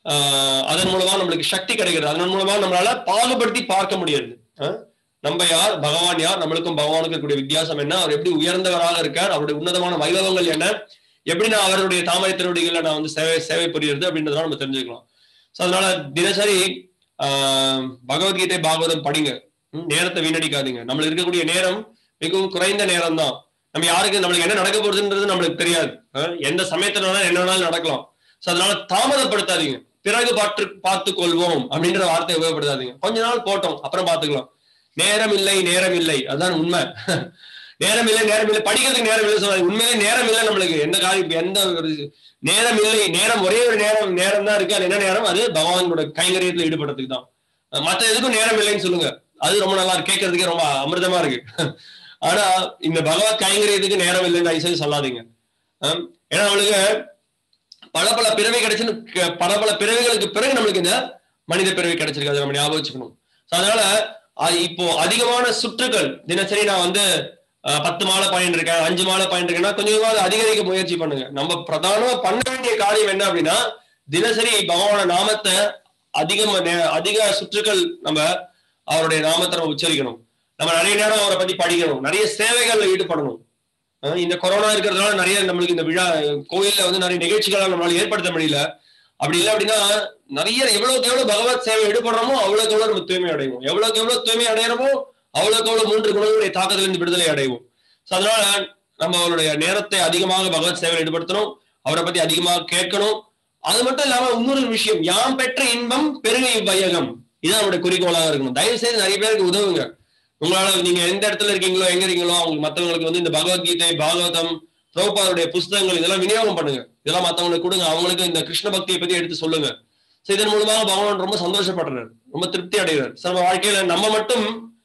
ஆஹ் அதன் மூலமா நம்மளுக்கு சக்தி கிடைக்கிறது அதன் மூலமா நம்மளால பாகுபடுத்தி பார்க்க முடியாது ஆஹ் நம்ம யார் பகவான் யார் நம்மளுக்கும் பகவானுக்கும் இருக்கக்கூடிய வித்தியாசம் என்ன அவர் எப்படி உயர்ந்தவராக இருக்கார் அவருடைய உன்னதமான வைபவங்கள் என்ன எப்படி நான் அவருடைய தாமரை திருவடிகளை நான் வந்து சேவை சேவை புரியுறது அப்படின்றதெல்லாம் நம்ம தெரிஞ்சுக்கலாம் ஸோ அதனால தினசரி ஆஹ் பகவத்கீதை பாகவதம் படிங்க ம், நேரத்தை வீணடிக்காதீங்க நம்மளுக்கு இருக்கக்கூடிய நேரம் மிகவும் குறைந்த நேரம் தான் நம்ம யாருக்கு நம்மளுக்கு என்ன நடக்க போகுதுன்றது நம்மளுக்கு தெரியாது ஆஹ் எந்த சமயத்துல வேணாலும் என்ன வேணாலும் நடக்கலாம் ஸோ அதனால தாமதப்படுத்தாதீங்க பிறகு பார்த்து பார்த்துக் கொள்வோம் அப்படின்ற வார்த்தையை உபயோகப்படுத்தாதீங்க கொஞ்ச நாள் போட்டோம் அப்புறம் பார்த்துக்கலாம் நேரம் இல்லை நேரம் இல்லை அதுதான் உண்மை நேரம் இல்லை நேரம் இல்லை படிக்கிறதுக்கு நேரம் இல்லை சொல்லாது உண்மையிலே நேரம் இல்லை நம்மளுக்கு எந்த காரியம் எந்த ஒரு நேரம் இல்லை நேரம் ஒரே ஒரு நேரம் நேரம் தான் இருக்கு அது என்ன நேரம் அது பகவானோட கைங்கரியத்துல ஈடுபடுறதுக்கு தான் அஹ் மத்த எதுக்கும் நேரம் இல்லைன்னு சொல்லுங்க அது ரொம்ப நல்லா இருக்கு கேட்கறதுக்கே ரொம்ப அமிர்தமா இருக்கு ஆனா இந்த பகவத் கைங்கரியத்துக்கு நேரம் இல்லைன்னு தயவுசெய்து சொல்லாதீங்க அஹ் ஏன்னா நம்மளுக்கு பல பல பிறவி கிடைச்சுன்னு க- பல பல பிறவிகளுக்கு பிறகு நம்மளுக்கு இந்த மனித பிறவி கிடைச்சிருக்கு அதை நம்ம ஞாபகம் வச்சுக்கணும் So அதனால அ- இப்போ அதிகமான சுற்றுகள் தினசரி நான் வந்து அஹ், பத்து மாலை பயன் இருக்கேன் அஞ்சு மாலை பயன் இருக்கேன்னா கொஞ்சம் கொஞ்சமா அதை அதிகரிக்க முயற்சி பண்ணுங்க நம்ம பிரதானமா பண்ண வேண்டிய காரியம் என்ன அப்படின்னா தினசரி பகவான நாமத்தை அதிகம் நே- அதிக சுற்றுகள் நம்ம அவருடைய நாமத்தை நம்ம உச்சரிக்கணும் நம்ம நிறைய நேரம் அவரை பத்தி படிக்கணும் நிறைய சேவைகள்ல ஈடுபடணும் அஹ் இந்த கொரோனா இருக்கிறதுனால நிறைய நம்மளுக்கு இந்த விழா கோயில்ல வந்து நிறைய நிகழ்ச்சிகளை நம்மளால ஏற்படுத்த முடியல அப்படி இல்லை அப்படின்னா நிறைய எவ்வளவுக்கு எவ்வளவு பகவத் சேவை ஈடுபடுறோமோ அவ்வளவுக்கு எவ்வளவு நம்ம தூய்மை அடைவோம் எவ்வளவுக்கு எவ்வளவு தூய்மை அடையிறோமோ அவ்வளவுக்கு எவ்வளவு மூன்று குணங்களுடைய தாக்கத்திலிருந்து விடுதலை அடைவோம் So அதனால நம்ம அவருடைய நேரத்தை அதிகமாக பகவத் சேவையில் ஈடுபடுத்தணும் அவரை பத்தி அதிகமாக கேட்கணும் அது மட்டும் இல்லாம இன்னொரு விஷயம் யாம் பெற்ற இன்பம் பெருகை வையகம் இதுதான் நம்மளுடைய குறிக்கோளாக இருக்கணும் தயவு செய்து நிறைய பேருக்கு உதவுங்க உங்களால நீங்க எந்த இடத்துல இருக்கீங்களோ எங்க இருக்கீங்களோ அவங்க மத்தவங்களுக்கு வந்து இந்த பகவத்கீதை பாகவதம் பிரபுபாதுடைய புஸ்தகங்கள் இதெல்லாம் விநியோகம் பண்ணுங்க இதெல்லாம் மத்தவங்களுக்கு கொடுங்க அவங்களுக்கு இந்த கிருஷ்ண பக்தியை பத்தி எடுத்து சொல்லுங்க So இதன் மூலமாக பகவான் ரொம்ப சந்தோஷப்படுறாரு ரொம்ப திருப்தி அடைகிறார் So நம்ம வாழ்க்கையில நம்ம மட்டும்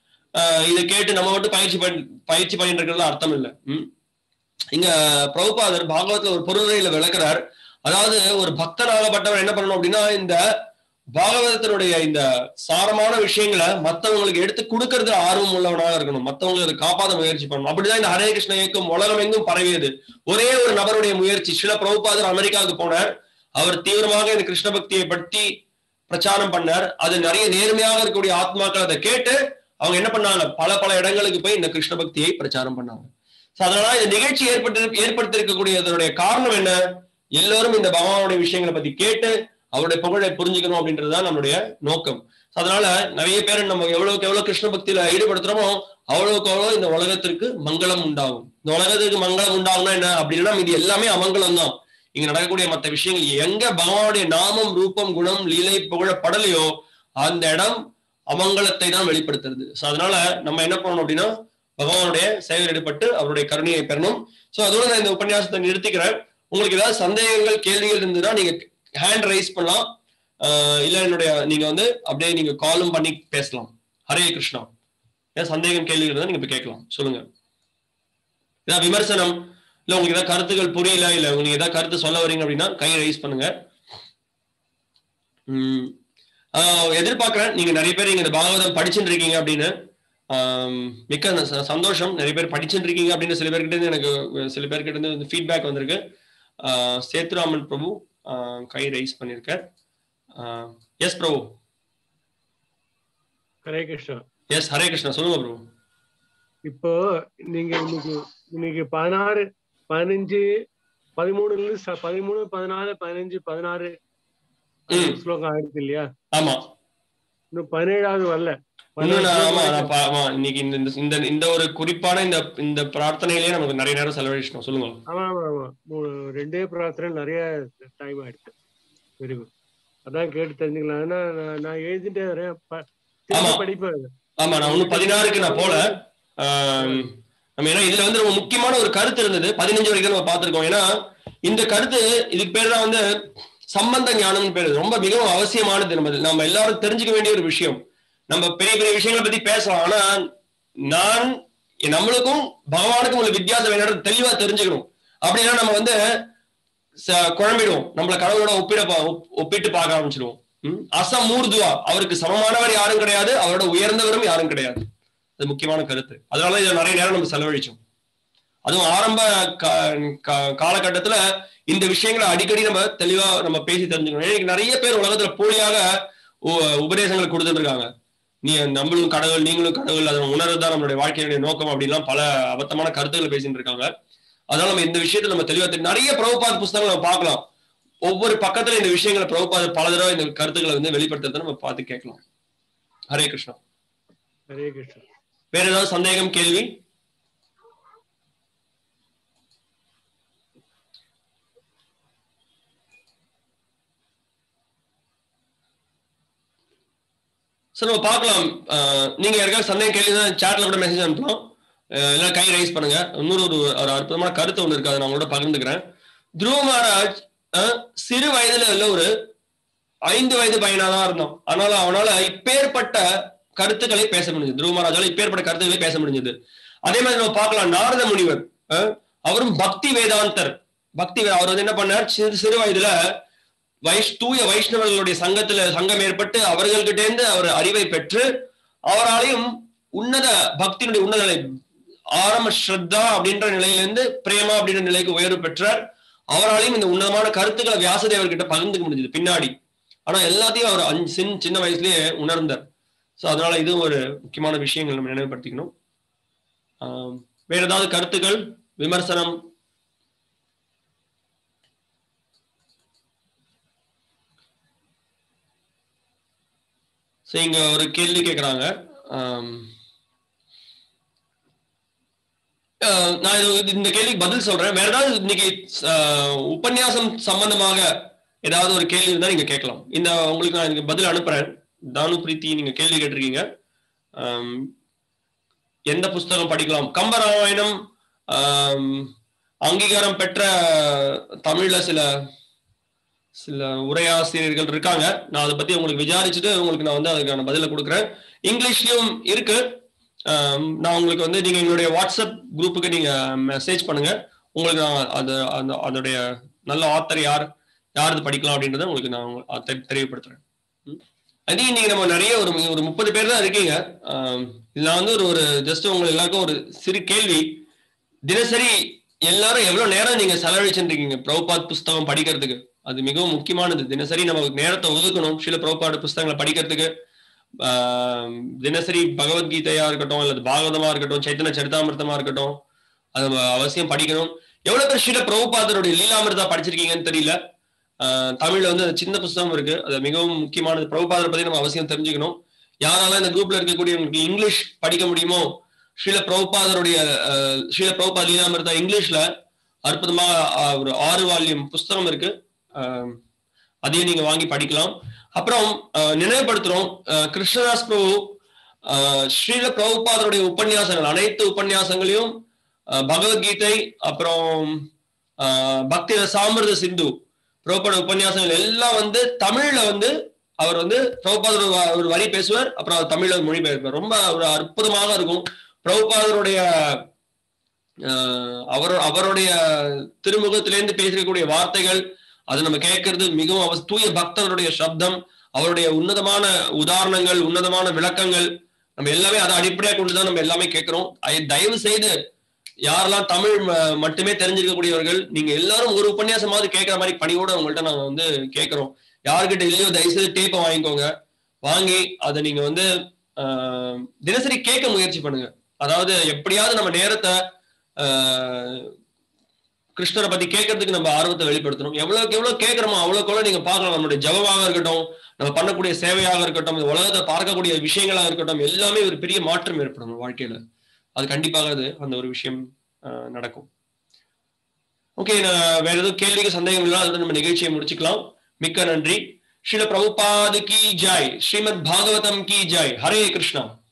ஆஹ் இதை கேட்டு நம்ம மட்டும் பயிற்சி பண்ணி பயிற்சி பண்ணிட்டு இருக்கிறது அர்த்தம் இல்லை ம்? இங்க பிரபுபாதர் பாகவத்துல ஒரு பொருளையில விளக்குறார் அதாவது ஒரு பக்தனாகப்பட்டவர் என்ன பண்ணணும் அப்படின்னா இந்த பாகவதத்தினுடைய இந்த சாரமான விஷயங்களை மத்தவங்களுக்கு எடுத்து கொடுக்கறதுல ஆர்வம் உள்ளவனாக இருக்கணும் மத்தவங்களுக்கு அதை காப்பாத முயற்சி பண்ணணும் அப்படிதான் இந்த ஹரே கிருஷ்ண இயக்கம் உலகம் எங்கும் பரவியது ஒரே ஒரு நபருடைய முயற்சி சில பிரபுபாதர் அமெரிக்காவுக்கு போனார் அவர் தீவிரமாக இந்த கிருஷ்ண பக்தியை பற்றி பிரச்சாரம் பண்ணார் அது நிறைய நேர்மையாக இருக்கக்கூடிய ஆத்மாக்கள் அதை கேட்டு அவங்க என்ன பண்ணாங்க பல பல இடங்களுக்கு போய் இந்த கிருஷ்ண பக்தியை பிரச்சாரம் பண்ணாங்க So அதனால இந்த நிகழ்ச்சி ஏற்பட்டு ஏற்படுத்திருக்கக்கூடியதனுடைய காரணம் என்ன எல்லோரும் இந்த பகவானுடைய விஷயங்களை பத்தி கேட்டு அவருடைய புகழை புரிஞ்சுக்கணும் அப்படின்றதுதான் நம்மளுடைய நோக்கம் So அதனால நிறைய பேர் நம்ம எவ்வளவுக்கு எவ்வளவு கிருஷ்ண பக்தியில ஈடுபடுத்துறோமோ அவ்வளவுக்கு அவ்வளவு இந்த உலகத்திற்கு மங்களம் உண்டாகும் இந்த உலகத்துக்கு மங்களம் உண்டாகும்னா என்ன அப்படின்னா இது எல்லாமே அமங்கலம் தான் இங்க நடக்கக்கூடிய மற்ற விஷயங்கள் எங்க பகவானுடைய நாமம் ரூபம் குணம் லீலை புகழப்படலையோ அந்த இடம் அமங்கலத்தை தான் வெளிப்படுத்துறது சோ அதனால நம்ம என்ன பண்ணணும் அப்படின்னா பகவானுடைய சேவையில் ஈடுபட்டு அவருடைய கருணையை பெறணும் சோ அதோட நான் இந்த உபன்யாசத்தை நிறுத்திக்கிறேன் உங்களுக்கு ஏதாவது சந்தேகங்கள் கேள்விகள் இருந்ததுன்னா நீங்க ஹேண்ட் ரைஸ் பண்ணலாம் ஆஹ் இல்ல என்னுடைய நீங்க வந்து அப்படியே நீங்க காலும் பண்ணி பேசலாம் ஹரே கிருஷ்ணா ஏதாவது சந்தேகம் கேள்விகள் இருந்தா நீங்க இப்ப கேட்கலாம் சொல்லுங்க ஏதாவது விமர்சனம் இல்ல உங்களுக்கு ஏதாவது கருத்துக்கள் புரியல இல்ல உங்களுக்கு ஏதாவது கருத்து சொல்ல வரீங்க அப்படின்னா கையை ரைஸ் பண்ணுங்க உம் ஆஹ் எதிர்பார்க்கிறேன் நீங்க நிறைய பேர் நீங்க இந்த பாகவதம் படிச்சுட்டு இருக்கீங்க அப்படின்னு ஆம், மிக்க ந- ச- சந்தோஷம் நிறைய பேர் படிச்சுட்டு இருக்கீங்க அப்படின்னு சில பேர்கிட்ட இருந்து எனக்கு சில பேர்கிட்ட இருந்து ஃபீட்பேக் வந்திருக்கு ஆஹ் சேத்துராமன் பிரபு ஆஹ் கை ரைஸ் பண்ணியிருக்கார் எஸ் பிரபு ஹரே கிருஷ்ணா எஸ் ஹரே கிருஷ்ணா சொல்லுங்க பிரபு இப்போ நீங்க இன்னைக்கு இன்னைக்கு பதினாறு பதினஞ்சு பதிமூணுல இருந்து ச- பதிமூணு பதினாலு பதினஞ்சு பதினாறு ம். ஸ்லோகம் ஆயிடுச்சு இல்லையா ஆமா இன்னும் பதினேழாவது வரல இன்னும் நான் ஆமா நான் பா- ஆமா இன்னைக்கு இந்த இந்த- இந்த இந்த ஒரு குறிப்பான இந்த இந்த பிரார்த்தனையிலேயே நமக்கு நிறைய நேரம் செலவழிச்சிட்டோம் சொல்லுங்க ஆமா ஆமா ஆமா மூ- ரெண்டே பிரார்த்தனை நிறைய டைம் ஆயிடுச்சு வெரி குட் அதான் கேட்டு தெரிஞ்சுக்கலாம் ஏன்னா நான் நான் எழுதிட்டே வரேன் ப- திருப்பி ஆமா. படிப்பேன் ஆமா நான் ஒன்னும் பதினாறுக்கு நான் போல ஆம், நம்ம ஏன்னா இதுல வந்து ரொம்ப முக்கியமான ஒரு கருத்து இருந்தது பதினஞ்சு வரைக்கும் நம்ம பார்த்திருக்கோம் ஏன்னா இந்த கருத்து இதுக்கு பேர் தான் வந்து சம்பந்த ஞானம்னு பேரு ரொம்ப மிகவும் அவசியமானது நம்ம நம்ம எல்லாரும் தெரிஞ்சுக்க வேண்டிய ஒரு விஷயம் நம்ம பெரிய பெரிய விஷயங்களை பத்தி பேசலாம் ஆனா நான் நம்மளுக்கும் பகவானுக்கும் உள்ள வித்தியாசம் என்னன்னு தெளிவா தெரிஞ்சுக்கணும் அப்படின்னா நம்ம வந்து ச- குழம்பிடுவோம் நம்மள கடவுளோட ஒப்பிட பா- ஒப்- ஒப்பிட்டு பார்க்க ஆரம்பிச்சிடுவோம் ம்? அசமூர்துவா அவருக்கு சமமானவர் யாரும் கிடையாது அவரோட உயர்ந்தவரும் யாரும் கிடையாது அது முக்கியமான கருத்து அதனால இதுல நிறைய நேரம் நம்ம செலவழிச்சோம் அதுவும் ஆரம்ப கா- கா- காலகட்டத்துல இந்த விஷயங்களை அடிக்கடி நம்ம தெளிவா நம்ம பேசி தெரிஞ்சுக்கணும் இன்னைக்கு நிறைய பேர் உலகத்துல போலியாக உ- உபதேசங்கள் கொடுத்துட்டு இருக்காங்க நீ நம்மளும் கடவுள் நீங்களும் கடவுள் அதை உணர்வுதான் நம்மளுடைய வாழ்க்கையுடைய நோக்கம் அப்படின்லாம் பல அபத்தமான கருத்துக்களை பேசிட்டு இருக்காங்க அதனால நம்ம இந்த விஷயத்துல நம்ம தெளிவா தெரி- நிறைய பிரபுபாத புஸ்தகங்களை நம்ம பார்க்கலாம் ஒவ்வொரு பக்கத்துல இந்த விஷயங்களை பிரபுபாத பல தடவை இந்த கருத்துக்களை வந்து வெளிப்படுத்துறதை நம்ம பார்த்து கேட்கலாம் ஹரே கிருஷ்ணா ஹரே கிருஷ்ணா வேற ஏதாவது சந்தேகம் கேள்வி சரி நம்ம பார்க்கலாம் அஹ், நீங்க யாருக்காவது சந்தேகம் கேள்வி தான் சாட்ல கூட மெசேஜ் அனுப்பலாம் அஹ், இல்ல கை ரைஸ் பண்ணுங்க இன்னொரு ஒரு ஒரு அற்புதமான கருத்து ஒன்று இருக்கு அதை நான் உங்களோட பகிர்ந்துக்கிறேன் துருவ மகாராஜ் அஹ், சிறு வயதுல உள்ள ஒரு ஐந்து வயது பையனா தான் இருந்தான் அதனால அவனால இப்பேற்பட்ட கருத்துக்களை பேச முடிஞ்சது துருவ மகாராஜால இப்பேற்பட்ட கருத்துக்களை பேச முடிஞ்சது அதே மாதிரி நம்ம பார்க்கலாம் நாரத முனிவர் அஹ், அவரும் பக்தி வேதாந்தர் பக்தி வே- அவர் வந்து என்ன பண்ணார் சிறு சிறு வயதுல வைஷ் தூய வைஷ்ணவர்களுடைய சங்கத்துல சங்கம் ஏற்பட்டு அவர்கள்கிட்ட இருந்து அவர் அறிவை பெற்று அவராலையும் உன்னத பக்தியினுடைய உன்னத நிலை ஆரம்ப ஸ்ரத்தா அப்படின்ற நிலையிலிருந்து பிரேமா அப்படின்ற நிலைக்கு உயர்வு பெற்றார் அவராலையும் இந்த உன்னதமான கருத்துக்களை வியாசதேவர்கிட்ட பகிர்ந்துக்க முடிஞ்சது பின்னாடி ஆனா எல்லாத்தையும் அவர் அஞ்சு சின்ன சின்ன வயசுலயே உணர்ந்தார் சோ அதனால இதுவும் ஒரு முக்கியமான விஷயங்கள் நம்ம நினைவுபடுத்திக்கணும் ஆஹ் வேற ஏதாவது கருத்துக்கள் விமர்சனம் சோ இங்க ஒரு கேள்வி கேக்குறாங்க ஆம், அஹ், நான் இது- இந்த கேள்விக்கு பதில் சொல்றேன் வேற ஏதாவது இன்னைக்கு அஹ், உபன்யாசம் சம்பந்தமாக ஏதாவது ஒரு கேள்வி இருந்தா நீங்க கேட்கலாம் இந்த உங்களுக்கு நான் இதுக்கு பதில் அனுப்புறேன் தானு பிரீத்தி நீங்க கேள்வி கேட்டிருக்கீங்க ஆம், எந்த புஸ்தகம் படிக்கலாம் கம்பராமாயணம் ஆம், அங்கீகாரம் பெற்ற தமிழ்ல சில சில உரையாசிரியர்கள் இருக்காங்க நான் அதை பத்தி உங்களுக்கு விசாரிச்சுட்டு உங்களுக்கு நான் வந்து அதுக்கான பதில கொடுக்குறேன் இங்கிலீஷ்லயும் இருக்கு ஆம், நான் உங்களுக்கு வந்து நீங்க எங்களுடைய வாட்ஸ்அப் குரூப்புக்கு நீங்க மெசேஜ் பண்ணுங்க உங்களுக்கு நான் அது அந்த அதோடைய நல்ல ஆத்தர் யார் யார் இது படிக்கலாம் அப்படின்றத உங்களுக்கு நான் உங்க- அஹ் தெ- தெரியப்படுத்துறேன் ஐ திங்க் நீங்க நம்ம நிறைய ஒரு ஒரு முப்பது பேர் தான் இருக்கீங்க ஆம், இதுல வந்து ஒரு ஒரு ஜஸ்ட் உங்களுக்கு எல்லாருக்கும் ஒரு சிறு கேள்வி தினசரி எல்லாரும் எவ்வளவு நேரம் நீங்க செலவழிச்சுருக்கீங்க பிரபுபாத் புஸ்தகம் படிக்கிறதுக்கு அது மிகவும் முக்கியமானது தினசரி நம்ம நேரத்தை ஒதுக்கணும் சில பிரபுபாடு புஸ்தகங்களை படிக்கிறதுக்கு ஆஹ் தினசரி பகவத்கீதையா இருக்கட்டும் அல்லது பாகவதமா இருக்கட்டும் சைத்தன்ய சரிதாமிர்தமா இருக்கட்டும் அது நம்ம அவசியம் படிக்கணும் எவ்வளவு பேர் ஸ்ரீல பிரபுபாதருடைய லீலாமிர்தா படிச்சிருக்கீங்கன்னு தெரியல ஆஹ் தமிழ்ல வந்து அந்த சின்ன புஸ்தகம் இருக்கு அது மிகவும் முக்கியமானது பிரபுபாதரை பத்தி நம்ம அவசியம் தெரிஞ்சுக்கணும் யாரால இந்த குரூப்ல இருக்கக்கூடியவங்களுக்கு இங்கிலீஷ் படிக்க முடியுமோ ஸ்ரீல பிரபுபாதருடைய ஆஹ் ஸ்ரீல பிரபுபாத் லீலாமிர்தா இங்கிலீஷ்ல அற்புதமா ஆஹ் ஒரு ஆறு வால்யூம் புஸ்தகம் இருக்கு ஆஹ் அதையும் நீங்க வாங்கி படிக்கலாம் அப்புறம் ஆஹ் நினைவுபடுத்துறோம் ஆஹ் கிருஷ்ணதாஸ் பிரபு ஆஹ் ஸ்ரீல பிரபுபாதருடைய உபன்யாசங்கள் அனைத்து உபன்யாசங்களையும் ஆஹ் பகவத்கீதை அப்புறம் ஆஹ் பக்தி சாமிரத சிந்து பிரபுபாத உபன்யாசங்கள் எல்லாம் வந்து தமிழ்ல வந்து அவர் வந்து பிரபுபாதர் ஒரு வ- ஒரு வரி பேசுவார் அப்புறம் அவர் தமிழ்ல மொழிபெயர்ப்பார் ரொம்ப ஒரு அற்புதமாக இருக்கும் பிரபுபாதருடைய ஆஹ் அவர் அவருடைய திருமுகத்திலேருந்து பேசக்கூடிய வார்த்தைகள் அது நம்ம கேட்கறது மிகவும் அவ தூய பக்தருடைய சப்தம் அவருடைய உன்னதமான உதாரணங்கள் உன்னதமான விளக்கங்கள் நம்ம எல்லாமே அதை அடிப்படையாக கொண்டுதான் நம்ம எல்லாமே கேட்கிறோம் ஐ- தயவு செய்து யாரெல்லாம் தமிழ் ம- மட்டுமே தெரிஞ்சிருக்கக்கூடியவர்கள் நீங்க எல்லாரும் ஒரு உபன்யாசமாவது கேட்கிற மாதிரி பணியோட உங்கள்ட்ட நாங்க வந்து கேட்கிறோம் யார்கிட்ட இல்லையோ தயவு செய்து டேப்பை வாங்கிக்கோங்க வாங்கி அதை நீங்க வந்து ஆஹ், தினசரி கேட்க முயற்சி பண்ணுங்க அதாவது எப்படியாவது நம்ம நேரத்தை ஆஹ், கிருஷ்ணரை பத்தி கேட்கறதுக்கு நம்ம ஆர்வத்தை வெளிப்படுத்தணும் எவ்வளவுக்கு எவ்வளவு கேட்கிறோமோ அவ்வளவுக்கு எவ்வளவு நீங்க பார்க்கலாம் நம்மளுடைய ஜபமாக இருக்கட்டும் நம்ம பண்ணக்கூடிய சேவையாக இருக்கட்டும் இந்த உலகத்தை பார்க்கக்கூடிய விஷயங்களாக இருக்கட்டும் எல்லாமே ஒரு பெரிய மாற்றம் ஏற்படும் நம்ம வாழ்க்கையில அது கண்டிப்பாக அது அந்த ஒரு விஷயம் ஆஹ், நடக்கும் ஓகே நான் வேற எதுவும் கேள்விக்கு சந்தேகம் இல்லை அதோட நம்ம நிகழ்ச்சியை முடிச்சுக்கலாம் மிக்க நன்றி ஸ்ரீல பிரபுபாது கி ஜாய் ஸ்ரீமத் பாகவதம் கி ஜாய் ஹரே கிருஷ்ணா